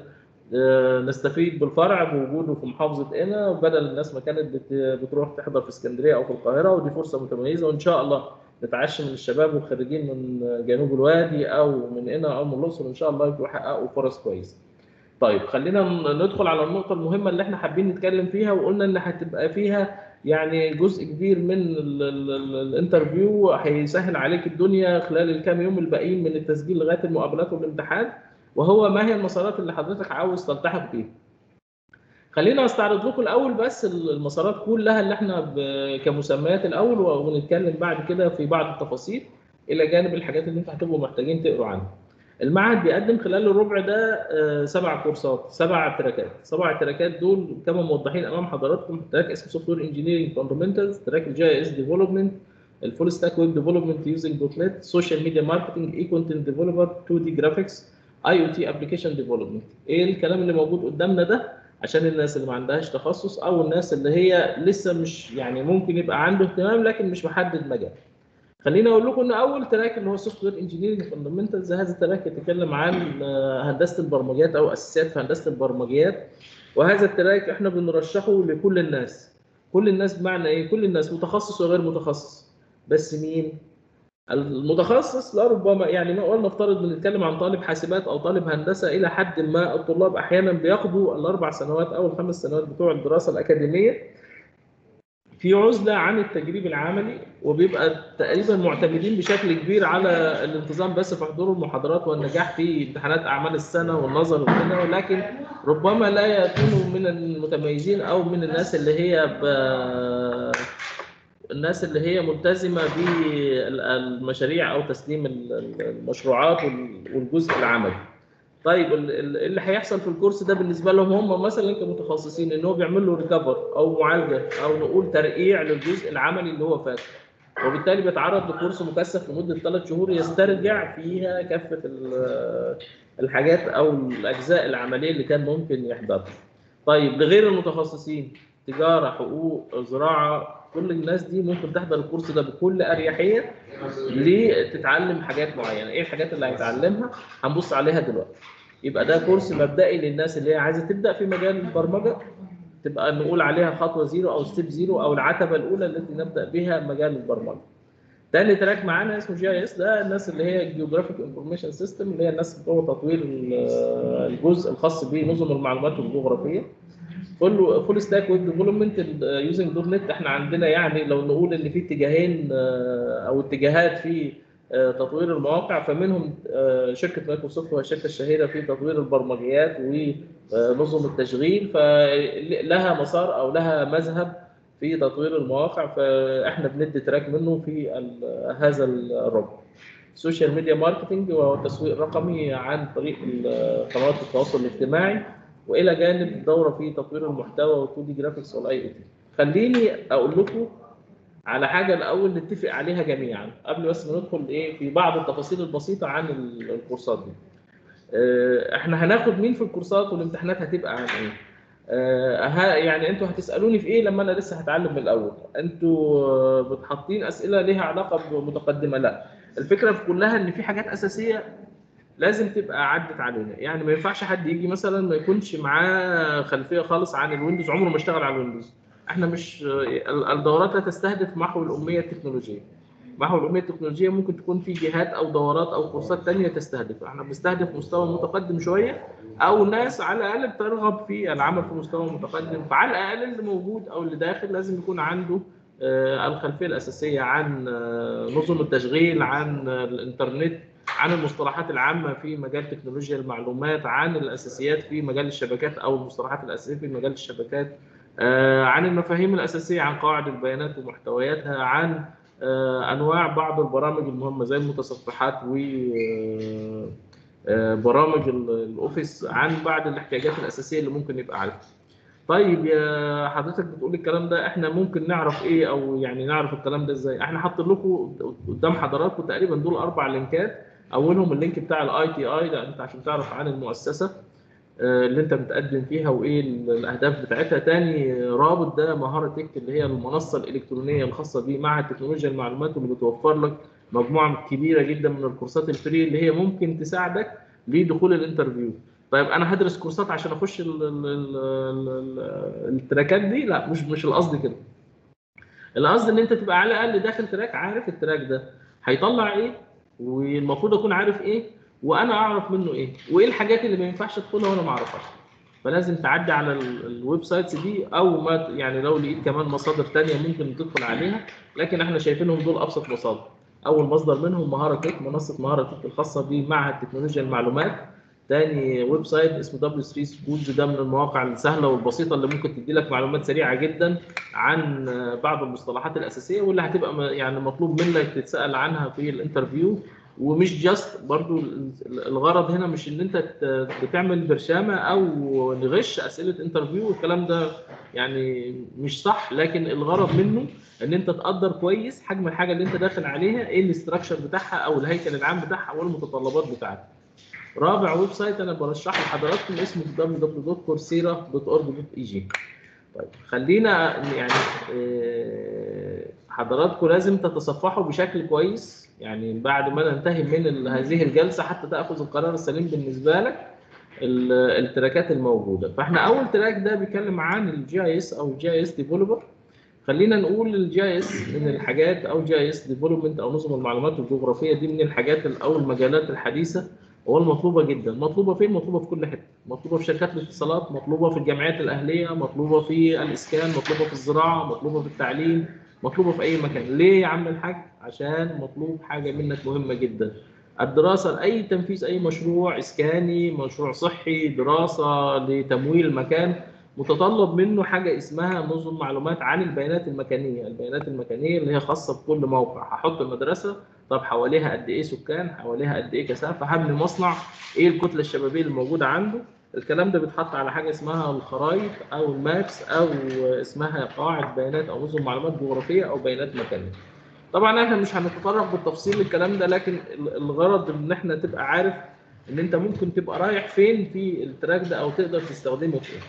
Speaker 3: نستفيد بالفرع بوجوده في محافظه قنا بدل الناس ما كانت بت... بتروح تحضر في اسكندريه او في القاهره ودي فرصه متميزه وان شاء الله نتعشى من الشباب والخريجين من جنوب الوادي او من قنا او من الاقصر ان شاء الله يحققوا فرص كويسه. طيب خلينا ندخل على النقطه المهمه اللي احنا حابين نتكلم فيها وقلنا ان هتبقى فيها يعني جزء كبير من الانترفيو هيسهل عليك الدنيا خلال الكام يوم الباقيين من التسجيل لغايه المقابلات والامتحان وهو ما هي المسارات اللي حضرتك عاوز تلتحق بيها. خلينا استعرض لكم الاول بس المسارات كلها اللي احنا كمسميات الاول ونتكلم بعد كده في بعض التفاصيل الى جانب الحاجات اللي انتوا هتبقوا محتاجين تقروا عنها. المعهد بيقدم خلال الربع ده سبع كورسات سبع تراكات سبع تراكات دول كما موضحين امام حضراتكم تراك اسمه سوفت وير انجينيرنج فاندمنتالز تراك الجي اس ديفلوبمنت الفول ستاك ويب ديفلوبمنت يوزنج دوت نت سوشيال ميديا ماركتنج اي كونتنت ديفلوبر 2 دي جرافيكس اي او تي ابلكيشن ديفلوبمنت ايه الكلام اللي موجود قدامنا ده عشان الناس اللي ما عندهاش تخصص او الناس اللي هي لسه مش يعني ممكن يبقى عنده اهتمام لكن مش محدد مجال خليني اقول لكم ان اول تراك اللي هو سوفت وير انجينيرنج فاندمنتالز هذا التراك يتكلم عن هندسه البرمجيات او اساسيات في هندسه البرمجيات وهذا التراك احنا بنرشحه لكل الناس كل الناس بمعنى ايه كل الناس متخصص وغير متخصص بس مين المتخصص لربما يعني ما قلنا نفترض بنتكلم عن طالب حاسبات او طالب هندسه الى حد ما الطلاب احيانا بياخدوا الاربع سنوات او الخمس سنوات بتوع الدراسه الاكاديميه في عزله عن التجريب العملي وبيبقى تقريبا معتمدين بشكل كبير على الانتظام بس في حضور المحاضرات والنجاح في امتحانات اعمال السنه والنظر وكده ولكن ربما لا يكونوا من المتميزين او من الناس اللي هي ب... الناس اللي هي ملتزمه بالمشاريع او تسليم المشروعات والجزء العملي. طيب اللي هيحصل في الكورس ده بالنسبه لهم هم مثلا كمتخصصين ان هو بيعمل له ريكفر او معالجه او نقول ترقيع للجزء العملي اللي هو فات وبالتالي بيتعرض لكورس مكثف لمده ثلاث شهور يسترجع فيها كافه الحاجات او الاجزاء العمليه اللي كان ممكن يحضرها. طيب لغير المتخصصين تجاره حقوق زراعه كل الناس دي ممكن تحضر الكورس ده بكل اريحيه لتتعلم حاجات معينه ايه الحاجات اللي هيتعلمها هنبص عليها دلوقتي يبقى ده كورس مبدئي للناس اللي هي عايزه تبدا في مجال البرمجه تبقى نقول عليها خطوه زيرو او ستيب زيرو او العتبه الاولى التي نبدا بها مجال البرمجه تاني تراك معانا اسمه جي اس ده الناس اللي هي جيوغرافيك انفورميشن سيستم اللي هي الناس بتوع تطوير الجزء الخاص بنظم المعلومات الجغرافيه فول فول ستاك ويب ديفلوبمنت يوزنج دوت نت احنا عندنا يعني لو نقول ان في اتجاهين او اتجاهات في تطوير المواقع فمنهم شركه مايكروسوفت وهي الشركه الشهيره في تطوير البرمجيات ونظم التشغيل فلها مسار او لها مذهب في تطوير المواقع فاحنا بندي تراك منه في هذا الربع. السوشيال ميديا ماركتنج وهو التسويق الرقمي عن طريق قنوات التواصل الاجتماعي والى جانب دوره في تطوير المحتوى و2 دي جرافيكس والاي او تي. خليني اقول لكم على حاجه الاول نتفق عليها جميعا قبل بس ما ندخل ايه في بعض التفاصيل البسيطه عن الكورسات دي. احنا هناخد مين في الكورسات والامتحانات هتبقى عن ايه؟ اه يعني انتوا هتسالوني في ايه لما انا لسه هتعلم من الاول؟ انتوا بتحطين اسئله ليها علاقه بمتقدمه لا. الفكره في كلها ان في حاجات اساسيه لازم تبقى عدت علينا يعني ما ينفعش حد يجي مثلا ما يكونش معاه خلفيه خالص عن الويندوز عمره ما اشتغل على الويندوز احنا مش الدورات لا تستهدف محو الاميه التكنولوجيه محو الاميه التكنولوجيه ممكن تكون في جهات او دورات او كورسات تانية تستهدف احنا بنستهدف مستوى متقدم شويه او ناس على الاقل بترغب في العمل في مستوى متقدم فعلى الاقل اللي موجود او اللي داخل لازم يكون عنده آه، الخلفيه الاساسيه عن آه، نظم التشغيل عن آه، الانترنت عن المصطلحات العامه في مجال تكنولوجيا المعلومات عن الاساسيات في مجال الشبكات او المصطلحات الاساسيه في مجال الشبكات آه، عن المفاهيم الاساسيه عن قواعد البيانات ومحتوياتها عن آه، انواع بعض البرامج المهمه زي المتصفحات و آه، آه، برامج ال- الاوفيس عن بعض الاحتياجات الاساسيه اللي ممكن يبقى عارفها. طيب يا حضرتك بتقول الكلام ده احنا ممكن نعرف ايه او يعني نعرف الكلام ده ازاي؟ احنا حاطين لكم قدام حضراتكم تقريبا دول اربع لينكات اولهم اللينك بتاع الاي تي اي ده انت عشان تعرف عن المؤسسه آه، اللي انت متقدم فيها وايه ال- الاهداف بتاعتها تاني رابط ده مهاره تك اللي هي المنصه الالكترونيه الخاصه بيه مع تكنولوجيا المعلومات واللي بتوفر لك مجموعه كبيره جدا من الكورسات الفري اللي هي ممكن تساعدك لدخول الانترفيو طيب انا هدرس كورسات عشان اخش ال ال ال ال ال التراكات دي لا مش مش القصد كده القصد ان انت تبقى على الاقل داخل تراك عارف التراك ده هيطلع ايه والمفروض اكون عارف ايه وانا اعرف منه ايه وايه الحاجات اللي ما ينفعش ادخلها وانا ما اعرفهاش فلازم تعدي على ال- الويب سايتس دي او ما ت- يعني لو لقيت كمان مصادر تانية ممكن تدخل عليها لكن احنا شايفينهم دول ابسط مصادر اول مصدر منهم مهاره تك منصه مهاره تك الخاصه بمعهد تكنولوجيا المعلومات تاني ويب سايت اسمه دبليو 3 سكولز ده من المواقع السهله والبسيطه اللي ممكن تدي لك معلومات سريعه جدا عن آه، بعض المصطلحات الاساسيه واللي هتبقى م- يعني مطلوب منك تتسال عنها في الانترفيو ومش جاست برضو ال- الغرض هنا مش ان انت ت- بتعمل برشامه او نغش اسئله انترفيو والكلام ده يعني مش صح لكن الغرض منه ان انت تقدر كويس حجم الحاجه اللي انت داخل عليها ايه الاستراكشر بتاعها او الهيكل العام بتاعها والمتطلبات بتاعتها رابع ويب سايت انا برشح لحضراتكم اسمه www.coursera.org.eg طيب خلينا يعني آه، حضراتكم لازم تتصفحوا بشكل كويس يعني بعد ما ننتهي من ال- هذه الجلسه حتى تاخذ القرار السليم بالنسبه لك ال- التراكات الموجوده فاحنا اول تراك ده بيتكلم عن الجي اي اس او الجي اي اس ديفلوبر خلينا نقول الجي اي اس من الحاجات او جي اي اس ديفلوبمنت او نظم المعلومات الجغرافيه دي من الحاجات ال- او المجالات الحديثه والمطلوبه جدا مطلوبه فين مطلوبه في كل حته مطلوبه في شركات الاتصالات مطلوبه في الجمعيات الاهليه مطلوبه في الاسكان مطلوبه في الزراعه مطلوبه في التعليم مطلوبه في اي مكان ليه يا عم الحاج عشان مطلوب حاجه منك مهمه جدا الدراسه لاي تنفيذ اي مشروع اسكاني مشروع صحي دراسه لتمويل مكان متطلب منه حاجه اسمها نظم معلومات عن البيانات المكانيه البيانات المكانيه اللي هي خاصه بكل موقع هحط المدرسه طب حواليها قد ايه سكان حواليها قد ايه كثافه هبني مصنع ايه الكتله الشبابيه اللي موجوده عنده الكلام ده بيتحط على حاجه اسمها الخرائط او المابس او اسمها قواعد بيانات او نظم معلومات جغرافيه او بيانات مكانيه طبعا احنا مش هنتطرق بالتفصيل للكلام ده لكن ال- الغرض ان احنا تبقى عارف ان انت ممكن تبقى رايح فين في التراك ده او تقدر تستخدمه فين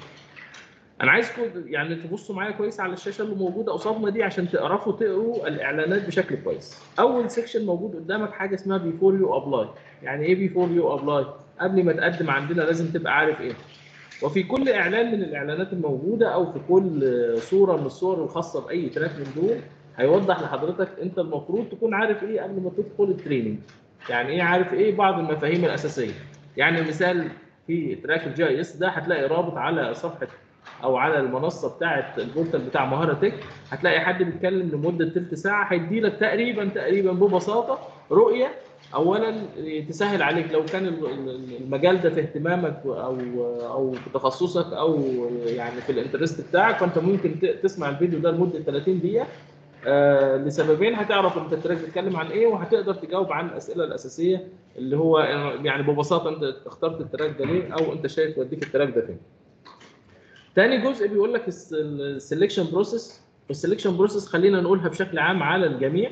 Speaker 3: انا عايزكم يعني تبصوا معايا كويس على الشاشه اللي موجوده قصادنا دي عشان تعرفوا تقروا الاعلانات بشكل كويس اول سيكشن موجود قدامك حاجه اسمها بيفور يو ابلاي يعني ايه بيفور يو ابلاي قبل ما تقدم عندنا لازم تبقى عارف ايه وفي كل اعلان من الاعلانات الموجوده او في كل صوره من الصور الخاصه باي تراك من دول هيوضح لحضرتك انت المفروض تكون عارف ايه قبل ما تدخل التريننج يعني ايه عارف ايه بعض المفاهيم الاساسيه يعني مثال في تراك الجي اي اس ده هتلاقي رابط على صفحه او على المنصه بتاعه البورتال بتاع مهاره تك هتلاقي حد بيتكلم لمده ثلث ساعه هيدي لك تقريبا تقريبا ببساطه رؤيه اولا تسهل عليك لو كان ال- ال- المجال ده في اهتمامك او او في تخصصك او يعني في الانترست بتاعك فانت ممكن ت- تسمع الفيديو ده لمده 30 دقيقه آه لسببين هتعرف انت التراك بيتكلم عن ايه وهتقدر تجاوب عن الاسئله الاساسيه اللي هو يعني ببساطه انت اخترت التراك ده ليه او انت شايف يوديك التراك ده فين. تاني جزء بيقول لك السلكشن بروسيس السلكشن بروسيس خلينا نقولها بشكل عام على الجميع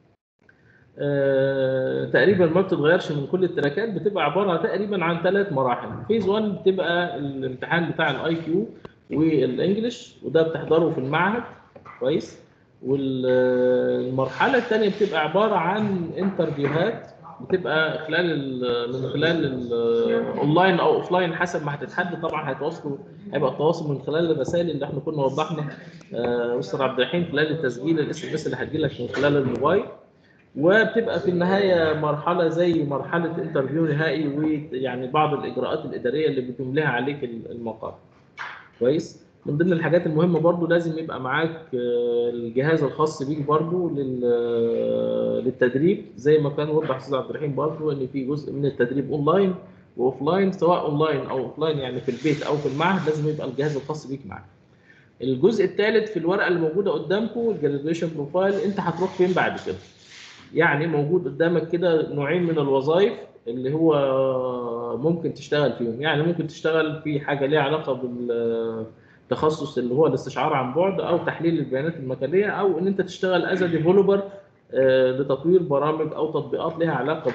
Speaker 3: آه، تقريبا ما بتتغيرش من كل التراكات بتبقى عباره تقريبا عن ثلاث مراحل فيز 1 بتبقى الامتحان بتاع الاي كيو والانجليش وده بتحضره في المعهد كويس والمرحله الثانيه بتبقى عباره عن انترفيوهات بتبقى خلال ال- من خلال الاونلاين او اوفلاين حسب ما هتتحدد طبعا هيتواصلوا هيبقى التواصل من خلال الرسائل اللي احنا كنا وضحنا آه، مستر عبد الرحيم خلال التسجيل الاس ام اس اللي هتجي لك من خلال الموبايل وبتبقى في النهايه مرحله زي مرحله انترفيو نهائي ويعني بعض الاجراءات الاداريه اللي بتملاها عليك المقر كويس من ضمن الحاجات المهمه برضو لازم يبقى معاك آه، الجهاز الخاص بيك برضو لل- آه، للتدريب زي ما كان وضح استاذ عبد الرحيم برضو ان في جزء من التدريب اونلاين واوف لاين سواء اونلاين او اوف لاين يعني في البيت او في المعهد لازم يبقى الجهاز الخاص بيك معاك الجزء الثالث في الورقه اللي موجوده قدامكم الجراديويشن بروفايل انت هتروح فين بعد كده يعني موجود قدامك كده نوعين من الوظائف اللي هو ممكن تشتغل فيهم يعني ممكن تشتغل في حاجه ليها علاقه بالتخصص اللي هو الاستشعار عن بعد او تحليل البيانات المكانيه او ان انت تشتغل از ديفلوبر لتطوير برامج او تطبيقات لها علاقه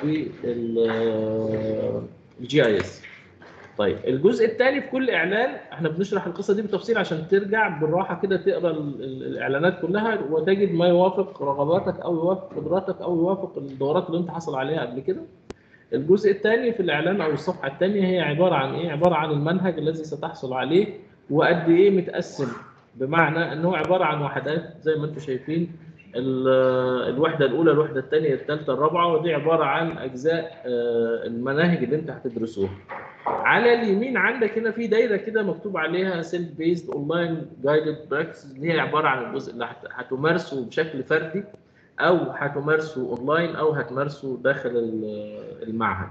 Speaker 3: بالجي اي اس طيب الجزء الثاني في كل اعلان احنا بنشرح القصه دي بالتفصيل عشان ترجع بالراحه كده تقرا ال- ال- الاعلانات كلها وتجد ما يوافق رغباتك او يوافق قدراتك او يوافق الدورات اللي انت حصل عليها قبل كده الجزء الثاني في الاعلان او الصفحه الثانيه هي عباره عن ايه عباره عن المنهج الذي ستحصل عليه وقد ايه متقسم بمعنى ان هو عباره عن وحدات زي ما انتم شايفين ال- الوحده الاولى الوحده الثانيه الثالثه الرابعه ودي عباره عن اجزاء آه، المناهج اللي انت هتدرسوها على اليمين عندك هنا في دايره كده مكتوب عليها سيلف بيزد اونلاين جايدد براكتس دي هي عباره عن الجزء اللي هت- هتمارسه بشكل فردي او هتمارسه اونلاين او هتمارسه داخل ال- المعهد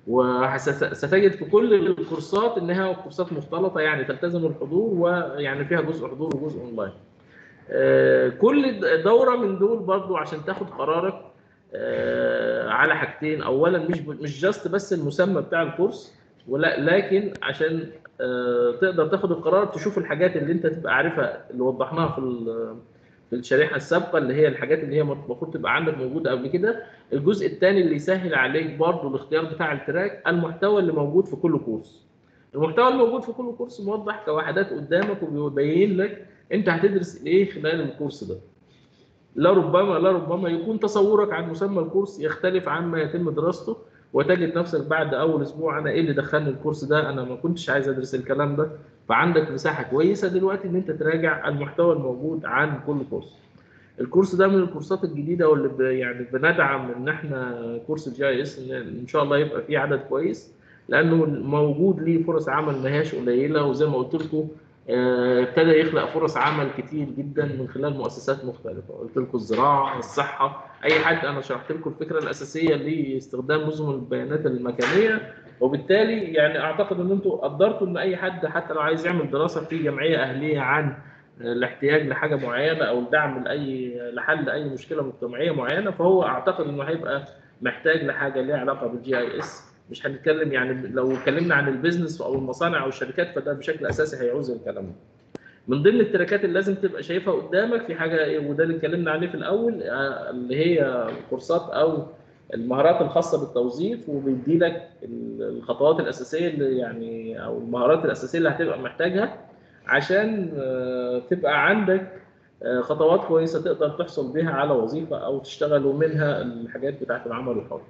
Speaker 3: وستجد في كل الكورسات انها كورسات مختلطه يعني تلتزم الحضور ويعني فيها جزء حضور وجزء اونلاين آه، كل دوره من دول برضو عشان تاخد قرارك آه، على حاجتين اولا مش مش جاست بس المسمى بتاع الكورس ولا لكن عشان آه، تقدر تاخد القرار تشوف الحاجات اللي انت تبقى عارفها اللي وضحناها في ال- في الشريحه السابقه اللي هي الحاجات اللي هي المفروض تبقى عندك موجوده قبل كده الجزء الثاني اللي يسهل عليك برضو الاختيار بتاع التراك المحتوى اللي موجود في كل كورس المحتوى الموجود في كل كورس موضح كوحدات قدامك وبيبين لك انت هتدرس ايه خلال الكورس ده لا ربما لا ربما يكون تصورك عن مسمى الكورس يختلف عن ما يتم دراسته وتجد نفسك بعد اول اسبوع انا ايه اللي دخلني الكورس ده انا ما كنتش عايز ادرس الكلام ده فعندك مساحه كويسه دلوقتي ان انت تراجع المحتوى الموجود عن كل كورس الكورس ده من الكورسات الجديده واللي ب- يعني بندعم ان احنا كورس الجي اي اس ان ان شاء الله يبقى فيه عدد كويس لانه موجود ليه فرص عمل ما هياش قليله وزي ما قلت لكم آه، ابتدى يخلق فرص عمل كتير جدا من خلال مؤسسات مختلفه قلت لكم الزراعه الصحه اي حد انا شرحت لكم الفكره الاساسيه لاستخدام نظم البيانات المكانيه وبالتالي يعني اعتقد ان انتم قدرتوا ان اي حد حتى لو عايز يعمل دراسه في جمعيه اهليه عن الاحتياج لحاجه معينه او الدعم لاي لحل اي مشكله مجتمعيه معينه فهو اعتقد انه هيبقى محتاج لحاجه ليها علاقه بالجي اي اس مش هنتكلم يعني لو اتكلمنا عن البيزنس او المصانع او الشركات فده بشكل اساسي هيعوز الكلام ده من ضمن التراكات اللي لازم تبقى شايفها قدامك في حاجه إيه، وده اللي اتكلمنا عليه في الاول آه، اللي هي كورسات او المهارات الخاصه بالتوظيف وبيدي لك الخطوات الاساسيه اللي يعني او المهارات الاساسيه اللي هتبقى محتاجها عشان آه، تبقى عندك آه، خطوات كويسه تقدر تحصل بها على وظيفه او تشتغل ومنها الحاجات بتاعت العمل الحر.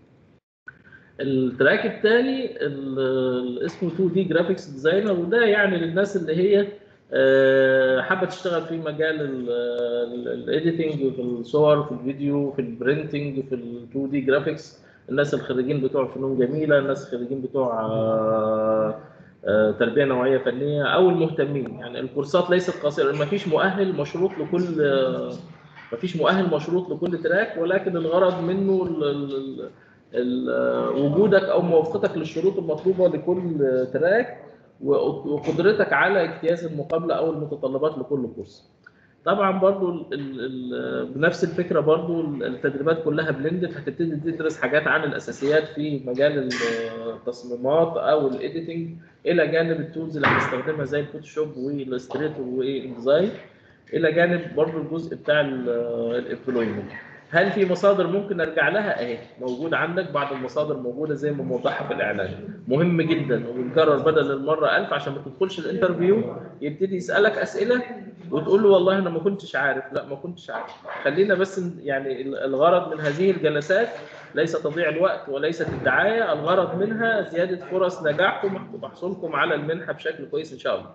Speaker 3: التراك الثاني اسمه 2 دي جرافيكس ديزاينر وده يعني للناس اللي هي آه، حابه تشتغل في مجال الايديتنج في الصور في الفيديو في البرينتنج في ال 2 دي جرافيكس الناس الخريجين بتوع فنون جميله الناس الخريجين بتوع آه، آه، تربيه نوعيه فنيه او المهتمين يعني الكورسات ليست قصيره ما فيش مؤهل مشروط لكل آه، ما فيش مؤهل مشروط لكل تراك ولكن الغرض منه ال- ال- ال- وجودك او موافقتك للشروط المطلوبه لكل تراك وقدرتك على اجتياز المقابله او المتطلبات لكل كورس. طبعا برضو ال ال بنفس الفكره برضو التدريبات كلها بلندد هتبتدي تدرس حاجات عن الاساسيات في مجال التصميمات او الايديتنج الى جانب التولز اللي هنستخدمها زي الفوتوشوب والاستريتور والديزاين الى جانب برضو الجزء بتاع الامبلويمنت. هل في مصادر ممكن ارجع لها اهي موجود عندك بعض المصادر موجوده زي ما موضحه في الاعلان مهم جدا وبنكرر بدل المره ألف عشان ما تدخلش الانترفيو يبتدي يسالك اسئله وتقول له والله انا ما كنتش عارف لا ما كنتش عارف خلينا بس ن- يعني ال- الغرض من هذه الجلسات ليس تضييع الوقت وليست الدعايه الغرض منها زياده فرص نجاحكم وحصولكم على المنحه بشكل كويس ان شاء الله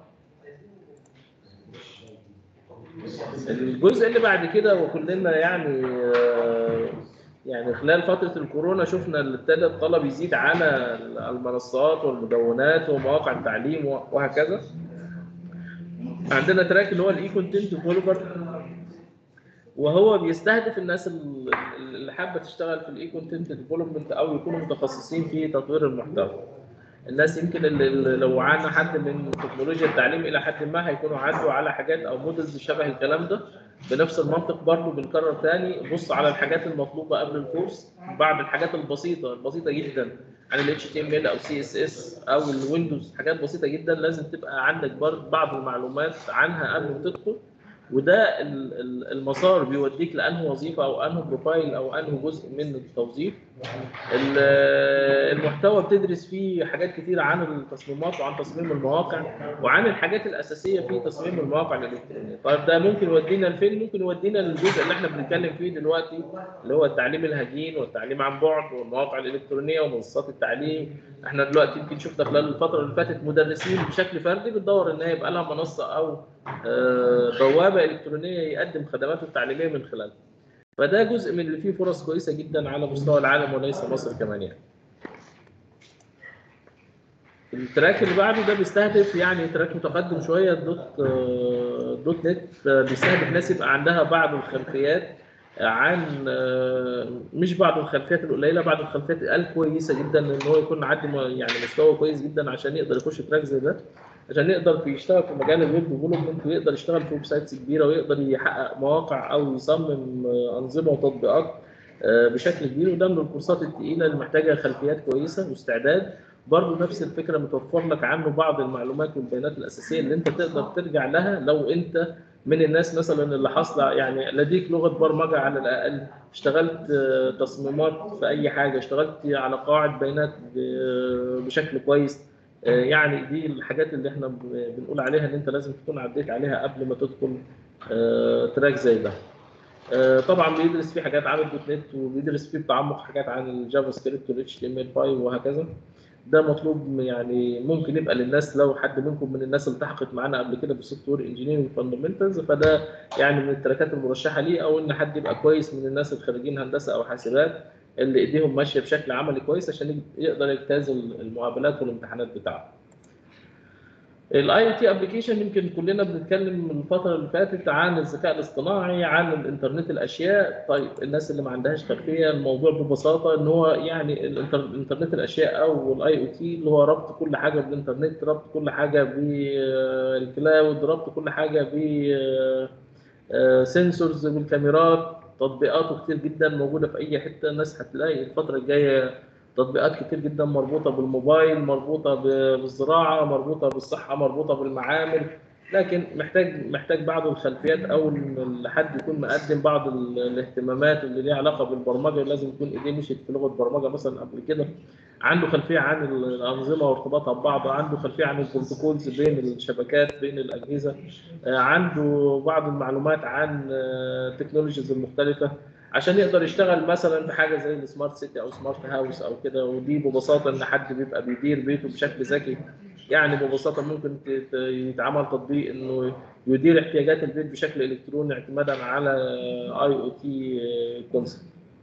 Speaker 3: الجزء اللي بعد كده وكلنا يعني آه، يعني خلال فتره الكورونا شفنا ان ابتدى الطلب يزيد على المنصات والمدونات ومواقع التعليم وهكذا عندنا تراك اللي هو الاي كونتنت ديفلوبر وهو بيستهدف الناس ال- اللي حابه تشتغل في الاي كونتنت ديفلوبمنت او يكونوا متخصصين في تطوير المحتوى الناس يمكن اللي اللي لو عانى حد من تكنولوجيا التعليم الى حد ما هيكونوا عدوا على حاجات او مودلز شبه الكلام ده بنفس المنطق برضه بنكرر تاني بص على الحاجات المطلوبه قبل الكورس بعض الحاجات البسيطه البسيطه جدا عن ال HTML او CSS او الويندوز حاجات بسيطه جدا لازم تبقى عندك برضه بعض المعلومات عنها قبل ما تدخل وده ال- ال- المسار بيوديك لانه وظيفه او انه بروفايل او انه جزء من التوظيف ال- المحتوى بتدرس فيه حاجات كتير عن التصميمات وعن تصميم المواقع وعن الحاجات الاساسيه في تصميم المواقع الالكترونيه طيب ده ممكن يودينا لفين ممكن يودينا للجزء اللي احنا بنتكلم فيه دلوقتي اللي هو التعليم الهجين والتعليم عن بعد والمواقع الالكترونيه ومنصات التعليم احنا دلوقتي يمكن شفنا خلال الفتره اللي فاتت مدرسين بشكل فردي بتدور ان هي يبقى لها منصه او آه، بوابه الكترونيه يقدم خدماته التعليميه من خلالها فده جزء من اللي فيه فرص كويسه جدا على مستوى العالم وليس مصر كمان يعني التراك اللي بعده ده بيستهدف يعني تراك متقدم شويه دوت آه، دوت نت آه، بيستهدف ناس يبقى عندها بعض الخلفيات عن آه، مش بعض الخلفيات القليله بعض الخلفيات الكويسه جدا ان هو يكون عندي م- يعني مستوى كويس جدا عشان يقدر يخش تراك زي ده عشان يقدر في يشتغل في مجال الويب ديفلوبمنت ويقدر يشتغل في ويب سايتس كبيره ويقدر يحقق مواقع او يصمم آه، انظمه وتطبيقات آه، بشكل كبير وده من الكورسات الثقيله اللي محتاجه خلفيات كويسه واستعداد برضه نفس الفكره متوفر لك عنه بعض المعلومات والبيانات الاساسيه اللي انت تقدر ترجع لها لو انت من الناس مثلا اللي حاصله يعني لديك لغه برمجه على الاقل اشتغلت آه، تصميمات في اي حاجه اشتغلت على قواعد بيانات ب- بشكل كويس آه، يعني دي الحاجات اللي احنا ب- بنقول عليها ان انت لازم تكون عديت عليها قبل ما تدخل آه، تراك زي ده آه، طبعا بيدرس فيه حاجات عن الدوت نت وبيدرس فيه بتعمق حاجات عن الجافا سكريبت والاتش تي ام ال 5 وهكذا ده مطلوب يعني ممكن يبقى للناس لو حد منكم من الناس اللي التحقت معانا قبل كده بالسوفت وير انجينيرنج فاندمنتالز فده يعني من التراكات المرشحه ليه او ان حد يبقى كويس من الناس الخريجين هندسه او حاسبات اللي ايديهم ماشيه بشكل عملي كويس عشان يقدر يجتاز المقابلات والامتحانات بتاعته. الاي او تي ابلكيشن يمكن كلنا بنتكلم من الفتره اللي فاتت عن الذكاء الاصطناعي عن الانترنت الاشياء طيب الناس اللي ما عندهاش خلفيه الموضوع ببساطه ان هو يعني الإنتر- الانترنت الاشياء او الاي او تي اللي هو ربط كل حاجه بالانترنت ربط كل حاجه بالكلاود ربط كل حاجه ب سنسورز بالكاميرات تطبيقاته كتير جدا موجوده في اي حته الناس هتلاقي الفتره الجايه تطبيقات كتير جدا مربوطه بالموبايل مربوطه ب- بالزراعه مربوطه بالصحه مربوطه بالمعامل لكن محتاج محتاج بعض الخلفيات او إن حد يكون مقدم بعض ال- الاهتمامات اللي ليها علاقه بالبرمجه لازم يكون ايديه مشيت في لغه برمجه مثلا قبل كده عنده خلفيه عن الانظمه وارتباطها ببعض عنده خلفيه عن البروتوكولز بين الشبكات بين الاجهزه آه، عنده بعض المعلومات عن آه، التكنولوجيز المختلفه عشان يقدر يشتغل مثلا بحاجه زي السمارت سيتي او سمارت هاوس او كده ودي ببساطه ان حد بيبقى بيدير بيته بشكل ذكي يعني ببساطه ممكن ت- ت- يتعمل تطبيق انه يدير احتياجات البيت بشكل الكتروني اعتمادا على اي او تي كونسبت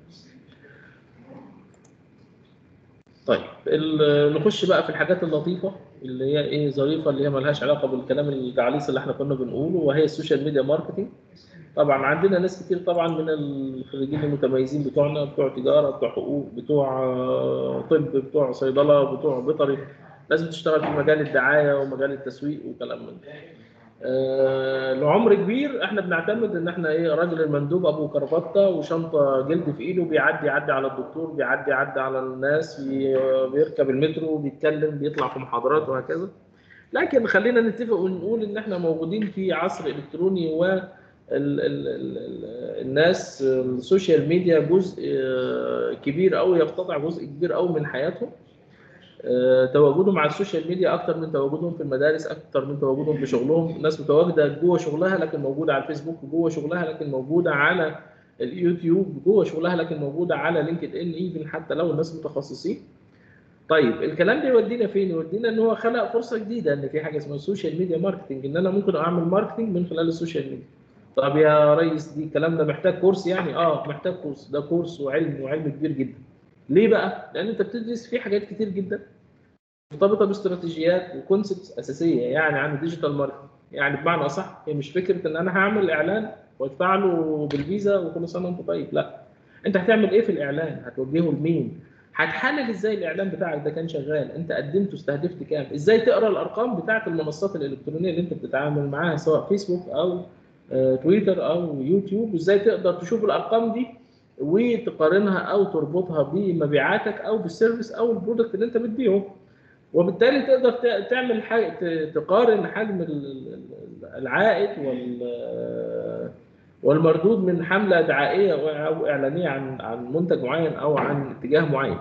Speaker 3: طيب ال- نخش بقى في الحاجات اللطيفه اللي هي ايه ظريفه اللي هي ملهاش علاقه بالكلام الجعليس اللي احنا كنا بنقوله وهي السوشيال ميديا ماركتنج طبعا عندنا ناس كتير طبعا من الخريجين المتميزين بتوعنا بتوع تجاره بتوع حقوق بتوع آه، طب بتوع صيدله بتوع بيطري لازم تشتغل في مجال الدعايه ومجال التسويق وكلام من ده. آه، لعمر كبير احنا بنعتمد ان احنا ايه راجل المندوب ابو كرافته وشنطه جلد في ايده بيعدي يعدي على الدكتور بيعدي يعدي على الناس بي- بيركب المترو بيتكلم بيطلع في محاضرات وهكذا لكن خلينا نتفق ونقول ان احنا موجودين في عصر الكتروني و ال ال ال ال الناس السوشيال ميديا جزء آه، كبير قوي يقتطع جزء كبير قوي من حياتهم آه، تواجدهم على السوشيال ميديا اكتر من تواجدهم في المدارس اكتر من تواجدهم في شغلهم ناس متواجده جوه شغلها لكن موجوده على الفيسبوك جوه شغلها لكن موجوده على اليوتيوب جوه شغلها لكن موجوده على لينكد ان ايفن حتى لو الناس متخصصين طيب الكلام ده يودينا فين؟ يودينا ان هو خلق فرصه جديده ان في حاجه اسمها السوشيال ميديا ماركتنج ان انا ممكن اعمل ماركتنج من خلال السوشيال ميديا طب يا ريس دي الكلام ده محتاج كورس يعني اه محتاج كورس ده كورس وعلم وعلم كبير جدا ليه بقى لان انت بتدرس فيه حاجات كتير جدا مرتبطه باستراتيجيات وكونسبتس اساسيه يعني عن الديجيتال ماركتنج يعني بمعنى اصح هي مش فكره ان انا هعمل اعلان وادفع له بالفيزا وكل سنه وانت طيب لا انت هتعمل ايه في الاعلان هتوجهه لمين هتحلل ازاي الاعلان بتاعك ده كان شغال انت قدمته استهدفت كام ازاي تقرا الارقام بتاعه المنصات الالكترونيه اللي انت بتتعامل معاها سواء فيسبوك او آه، تويتر او يوتيوب وازاي تقدر تشوف الارقام دي وتقارنها او تربطها بمبيعاتك او بالسيرفيس او البرودكت اللي انت بتبيعه وبالتالي تقدر ت- تعمل حاجة ت- تقارن حجم ال- ال- العائد وال والمردود من حمله دعائيه او اعلانيه عن عن منتج معين او عن اتجاه معين.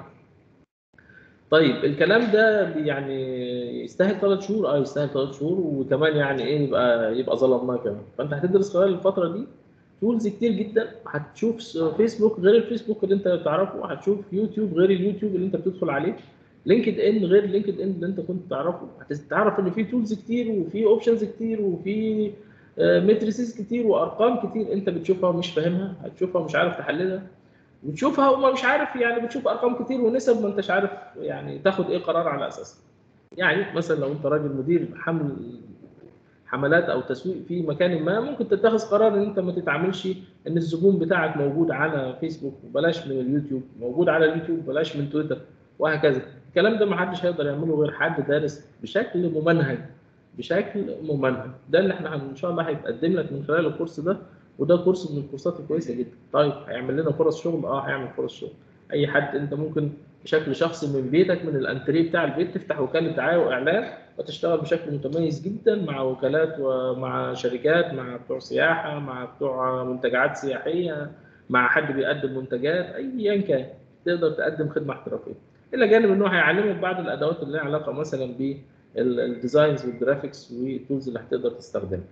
Speaker 3: طيب الكلام ده بي- يعني يستاهل ثلاث شهور اه يستاهل ثلاث شهور وكمان يعني ايه يبقى يبقى ظلمناه كمان فانت هتدرس خلال الفتره دي تولز كتير جدا هتشوف س- فيسبوك غير الفيسبوك اللي انت تعرفه هتشوف يوتيوب غير اليوتيوب اللي انت بتدخل عليه لينكد ان غير لينكد ان اللي انت كنت تعرفه هتعرف ان في تولز كتير وفي اوبشنز كتير وفي متريسز كتير وارقام كتير انت بتشوفها ومش فاهمها هتشوفها ومش عارف تحللها بتشوفها وما مش عارف يعني بتشوف ارقام كتير ونسب ما انتش عارف يعني تاخد ايه قرار على اساسها يعني مثلا لو انت راجل مدير حمل حملات او تسويق في مكان ما ممكن تتخذ قرار ان انت ما تتعاملش ان الزبون بتاعك موجود على فيسبوك وبلاش من اليوتيوب موجود على اليوتيوب بلاش من تويتر وهكذا الكلام ده ما حدش هيقدر يعمله غير حد دارس بشكل ممنهج بشكل ممنهج ده اللي احنا هن- ان شاء الله هيتقدم لك من خلال الكورس ده وده كورس من الكورسات الكويسه جدا طيب هيعمل لنا فرص شغل اه هيعمل فرص شغل اي حد انت ممكن بشكل شخصي من بيتك من الانتريه بتاع البيت تفتح وكاله دعايه واعلان وتشتغل بشكل متميز جدا مع وكالات ومع شركات مع بتوع سياحه مع بتوع منتجعات سياحيه مع حد بيقدم منتجات ايا كان تقدر تقدم خدمه احترافيه الى جانب انه هيعلمك بعض الادوات اللي لها علاقه مثلا بالديزاينز والجرافيكس والتولز اللي هتقدر تستخدمها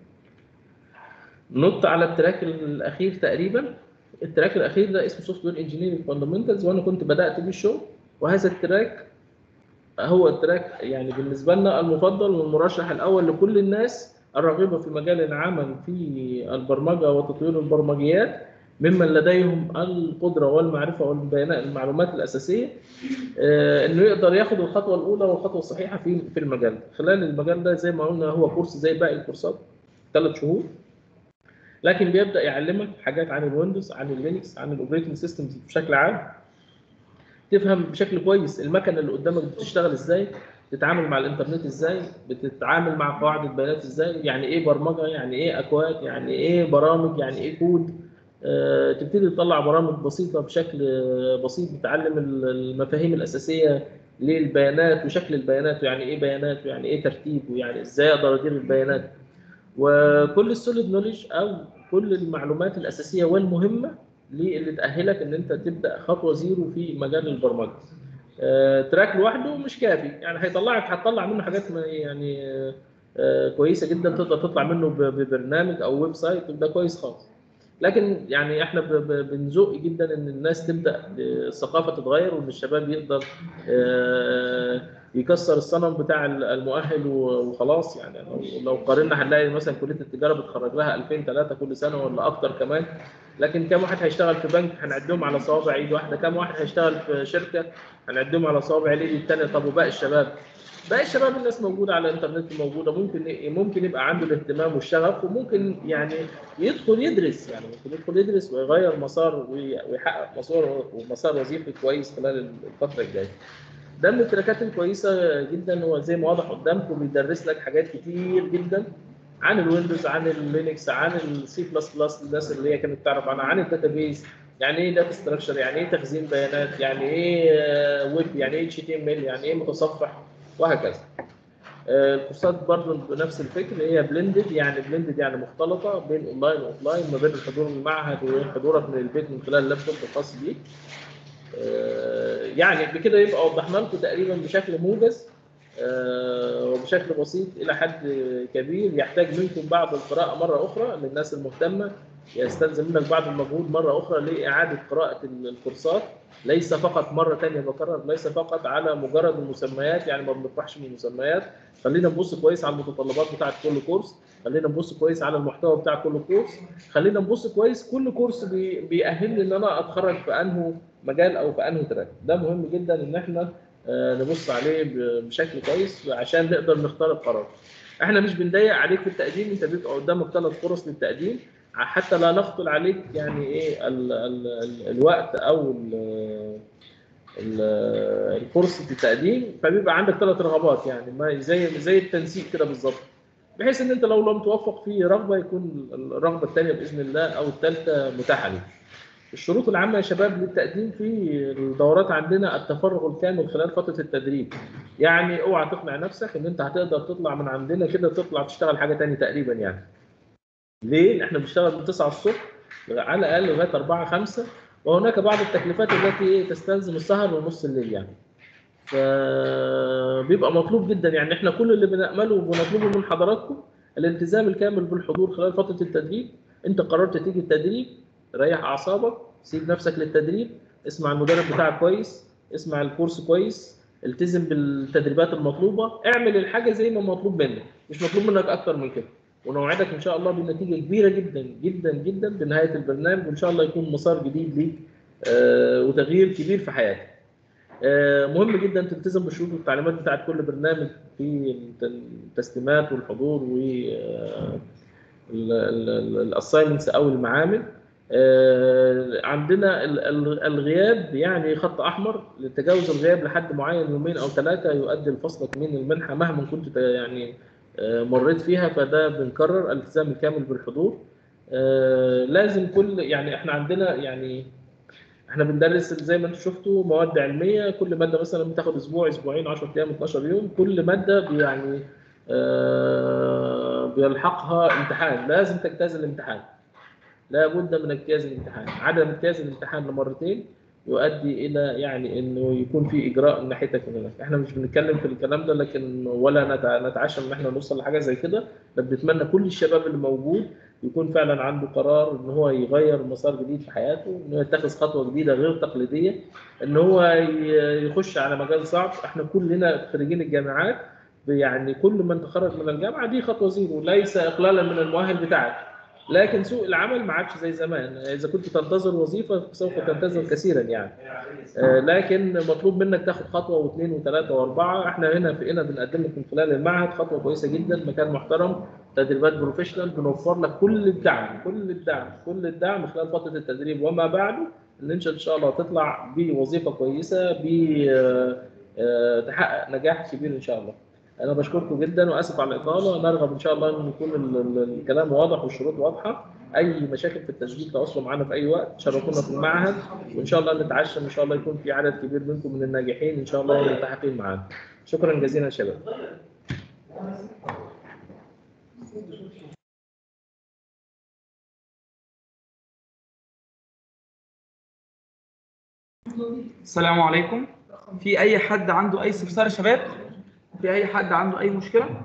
Speaker 3: نط على التراك الاخير تقريبا التراك الاخير ده اسمه سوفت وير انجينيرنج فاندمنتالز وانا كنت بدات بيه الشغل وهذا التراك هو التراك يعني بالنسبه لنا المفضل والمرشح الاول لكل الناس الراغبه في مجال العمل في البرمجه وتطوير البرمجيات ممن لديهم القدره والمعرفه والبيانات المعلومات الاساسيه آه، انه يقدر ياخد الخطوه الاولى والخطوه الصحيحه في في المجال خلال المجال ده زي ما قلنا هو كورس زي باقي الكورسات ثلاث شهور لكن بيبدا يعلمك حاجات عن الويندوز عن اللينكس عن الاوبريتنج سيستمز بشكل عام تفهم بشكل كويس المكنه اللي قدامك بتشتغل ازاي تتعامل مع الانترنت ازاي بتتعامل مع قواعد البيانات ازاي يعني ايه برمجه يعني ايه اكواد يعني ايه برامج يعني ايه كود آه، تبتدي تطلع برامج بسيطه بشكل آه، بسيط بتعلم ال- المفاهيم الاساسيه للبيانات وشكل البيانات ويعني ايه بيانات ويعني ايه ترتيب ويعني ازاي اقدر ادير البيانات وكل السوليد نوليدج او كل المعلومات الاساسيه والمهمه اللي تاهلك ان انت تبدا خطوه زيرو في مجال البرمجه. آه، تراك لوحده مش كافي يعني هيطلعك هتطلع منه حاجات ما- يعني آه، آه، كويسه جدا تقدر تطلع منه ب- ببرنامج او ويب سايت وده كويس خالص. لكن يعني احنا ب- ب- بنزق جدا ان الناس تبدا الثقافه تتغير وان الشباب يقدر آه، يكسر الصنم بتاع المؤهل و- وخلاص يعني لو لو قارنا هنلاقي مثلا كليه التجاره بتخرج لها 2000 3 كل سنه ولا اكتر كمان لكن كم واحد هيشتغل في بنك هنعدهم على صوابع ايد واحده كم واحد هيشتغل في شركه هنعدهم على صوابع الايد الثانيه طب وباقي الشباب باقي الشباب الناس موجوده على الانترنت موجوده ممكن ممكن يبقى عنده الاهتمام والشغف وممكن يعني يدخل يدرس يعني ممكن يدخل يدرس ويغير مسار وي- ويحقق مسار ومسار وظيفي كويس خلال الفتره الجايه. ده من التراكات الكويسه جدا هو زي ما واضح قدامكم بيدرس لك حاجات كتير جدا عن الويندوز عن اللينكس عن السي بلس بلس الناس اللي هي كانت تعرف عنها عن الداتابيز يعني ايه داتا ستراكشر يعني ايه تخزين بيانات يعني ايه ويب يعني ايه اتش تي ام ال يعني ايه متصفح وهكذا آه، الكورسات برضه بنفس الفكر هي بلندد يعني بلندد يعني مختلطه بين اونلاين واوفلاين ما بين الحضور من المعهد وحضورك من البيت من خلال اللابتوب الخاص بيك آه، يعني بكده يبقى وضحنا لكم تقريبا بشكل موجز آه، وبشكل بسيط الى حد كبير يحتاج منكم بعض القراءه مره اخرى للناس المهتمه يستلزم منك بعض المجهود مره اخرى لاعاده قراءه الكورسات ليس فقط مره ثانيه بكرر ليس فقط على مجرد المسميات يعني ما بنطرحش من المسميات خلينا نبص كويس على المتطلبات بتاعه كل كورس خلينا نبص كويس على المحتوى بتاع كل كورس خلينا نبص كويس كل كورس بي- بيأهلني ان انا اتخرج في انه مجال او في انه تراك ده مهم جدا ان احنا آه، نبص عليه ب- بشكل كويس عشان نقدر نختار القرار احنا مش بنضيق عليك في التقديم انت بيبقى قدامك ثلاث فرص للتقديم حتى لا نقتل عليك يعني ايه ال ال ال الوقت او ال ال- الفرصه التقديم فبيبقى عندك ثلاث رغبات يعني ما زي زي التنسيق كده بالظبط بحيث ان انت لو لم توفق في رغبه يكون الرغبه الثانيه باذن الله او الثالثه متاحه لك. الشروط العامه يا شباب للتقديم في الدورات عندنا التفرغ الكامل خلال فتره التدريب. يعني اوعى تقنع نفسك ان انت هتقدر تطلع من عندنا كده تطلع تشتغل حاجه ثانيه تقريبا يعني. ليه؟ احنا بنشتغل من 9 الصبح على الاقل لغايه 4 5 وهناك بعض التكليفات التي إيه تستلزم السهر ونص الليل يعني. فبيبقى مطلوب جدا يعني احنا كل اللي بنأمله وبنطلبه من حضراتكم الالتزام الكامل بالحضور خلال فتره التدريب انت قررت تيجي التدريب ريح اعصابك سيب نفسك للتدريب اسمع المدرب بتاعك كويس اسمع الكورس كويس التزم بالتدريبات المطلوبه اعمل الحاجه زي ما مطلوب منك مش مطلوب منك اكتر من كده ونوعدك ان شاء الله بنتيجه كبيره جدا جدا جدا بنهايه البرنامج وان شاء الله يكون مسار جديد ليك آه، وتغيير كبير في حياتك آه، مهم جدا تلتزم بالشروط والتعليمات بتاعت كل برنامج في التسليمات والحضور و الاساينمنتس او المعامل آه، عندنا ال- ال- الغياب يعني خط احمر لتجاوز الغياب لحد معين يومين او ثلاثه يؤدي لفصلك من المنحه مهما كنت ت- يعني آه، مريت فيها فده بنكرر الالتزام الكامل بالحضور آه، لازم كل يعني احنا عندنا يعني احنا بندرس زي ما انتم شفتوا مواد علميه كل ماده مثلا بتاخد اسبوع اسبوعين 10 ايام 12 يوم كل ماده بي- يعني آه، بيلحقها امتحان لازم تجتاز الامتحان لا بد من اجتياز الامتحان عدم اجتياز الامتحان لمرتين يؤدي الى يعني انه يكون في اجراء من ناحيتك من هناك احنا مش بنتكلم في الكلام ده لكن ولا نتع- نتعشى ان احنا نوصل لحاجه زي كده بل بنتمنى كل الشباب اللي موجود يكون فعلا عنده قرار ان هو يغير مسار جديد في حياته ان هو يتخذ خطوه جديده غير تقليديه ان هو ي- يخش على مجال صعب احنا كلنا خريجين الجامعات يعني كل من تخرج من الجامعه دي خطوه زيرو ليس اقلالا من المؤهل بتاعك لكن سوق العمل ما عادش زي زمان اذا كنت تنتظر وظيفه سوف تنتظر كثيرا يعني آه، لكن مطلوب منك تاخد خطوه واثنين وثلاثه واربعه احنا هنا في هنا بنقدم لك من خلال المعهد خطوه كويسه جدا مكان محترم تدريبات بروفيشنال بنوفر لك كل الدعم كل الدعم كل الدعم خلال فتره التدريب وما بعده ان انت ان شاء الله تطلع بوظيفه كويسه ب آه، آه، تحقق نجاح كبير ان شاء الله انا بشكركم جدا واسف على الاطاله نرغب ان شاء الله ان يكون ال- ال- الكلام واضح والشروط واضحه اي مشاكل في التسجيل تواصلوا معنا في اي وقت شرفونا في المعهد وان شاء الله نتعشى ان شاء الله يكون في عدد كبير منكم من الناجحين ان شاء الله والملتحقين معانا شكرا جزيلا يا شباب
Speaker 1: السلام عليكم في اي حد عنده اي استفسار يا شباب في اي حد عنده اي مشكله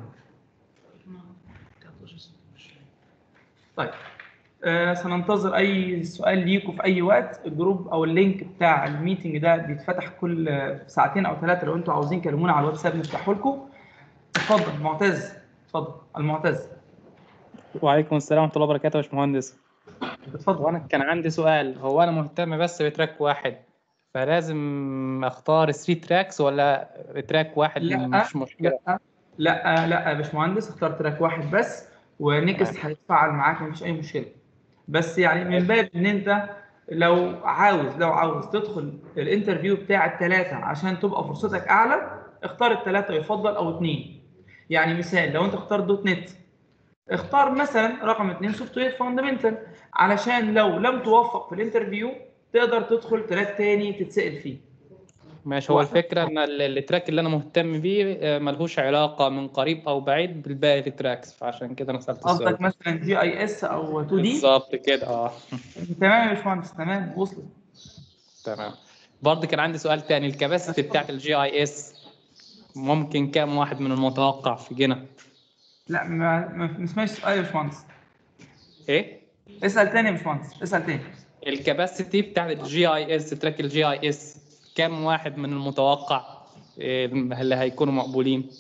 Speaker 1: طيب آه سننتظر اي سؤال ليكم في اي وقت الجروب او اللينك بتاع الميتنج ده بيتفتح كل آه، ساعتين او ثلاثه لو انتوا عاوزين كلمونا على الواتساب نفتحه لكم اتفضل معتز اتفضل المعتز
Speaker 4: وعليكم السلام ورحمة الله وبركاته يا باشمهندس
Speaker 1: اتفضل
Speaker 4: وانا كان عندي سؤال هو انا مهتم بس بتراك واحد فلازم اختار 3 تراكس ولا تراك واحد
Speaker 1: لا
Speaker 4: مش مشكلة
Speaker 1: لا لا لا يا باشمهندس اختار تراك واحد بس ونكست هيتفاعل معاك مفيش اي مشكله بس يعني من باب ان انت لو عاوز لو عاوز تدخل الانترفيو بتاع الثلاثه عشان تبقى فرصتك اعلى اختار الثلاثه يفضل او اثنين يعني مثال لو انت اختار دوت نت اختار مثلا رقم اثنين سوفت وير فاندمنتال علشان لو لم توفق في الانترفيو تقدر تدخل تراك تاني تتسال فيه
Speaker 4: ماشي هو
Speaker 1: واحد.
Speaker 4: الفكرة ان ال- التراك اللي انا مهتم بيه آه، ملهوش علاقة من قريب او بعيد بالباقي التراكس فعشان كده انا سألت السؤال
Speaker 1: قصدك مثلا جي اي اس او 2 دي
Speaker 4: بالظبط كده اه
Speaker 1: تمام يا باشمهندس تمام وصلت
Speaker 4: تمام برضه كان عندي سؤال تاني الكباسيتي بتاعت الجي اي اس ممكن كام واحد من المتوقع في جنة
Speaker 1: لا ما ما ما اسمهاش سؤال يا باشمهندس
Speaker 4: ايه
Speaker 1: اسال تاني يا باشمهندس اسال تاني
Speaker 4: الكباسيتي بتاعت الجي اي اس تراك الجي اي اس كام واحد من المتوقع إيه اللي هيكونوا مقبولين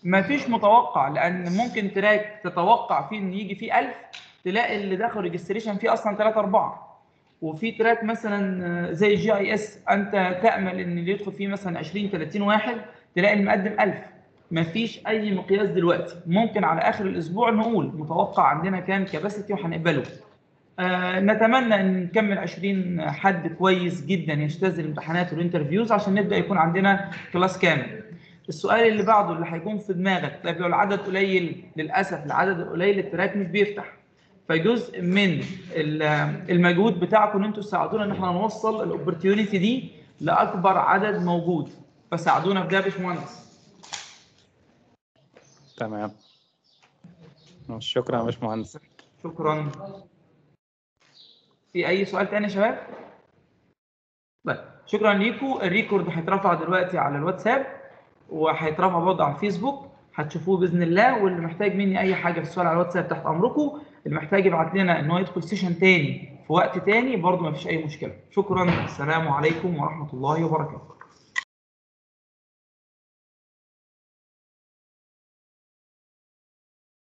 Speaker 1: ما فيش متوقع لان ممكن تراك تتوقع فيه ان يجي فيه 1000 تلاقي اللي دخل ريجستريشن فيه اصلا 3 4 وفي تراك مثلا آه، زي جي اي اس انت تامل ان اللي يدخل فيه مثلا 20 30 واحد تلاقي المقدم 1000 ما فيش اي مقياس دلوقتي ممكن على اخر الاسبوع نقول متوقع عندنا كام كباسيتي وهنقبله آه نتمنى ان نكمل 20 حد كويس جدا يجتاز الامتحانات والانترفيوز عشان نبدا يكون عندنا كلاس كامل السؤال اللي بعده اللي هيكون في دماغك طيب لو العدد قليل للاسف العدد القليل التراك مش بيفتح فجزء من ال- المجهود بتاعكم ان انتوا تساعدونا ان احنا نوصل الاوبورتيونيتي دي لاكبر عدد موجود فساعدونا في ده يا باشمهندس
Speaker 4: تمام شكرا يا باشمهندس
Speaker 1: شكرا في اي سؤال تاني يا شباب طيب شكرا ليكم الريكورد هيترفع دلوقتي على الواتساب وهيترفع برضه على الفيسبوك هتشوفوه باذن الله واللي محتاج مني اي حاجه في السؤال على الواتساب تحت امركم اللي محتاج يبعت لنا ان هو يدخل سيشن تاني في وقت تاني برضه مفيش اي مشكله شكرا السلام عليكم ورحمه الله وبركاته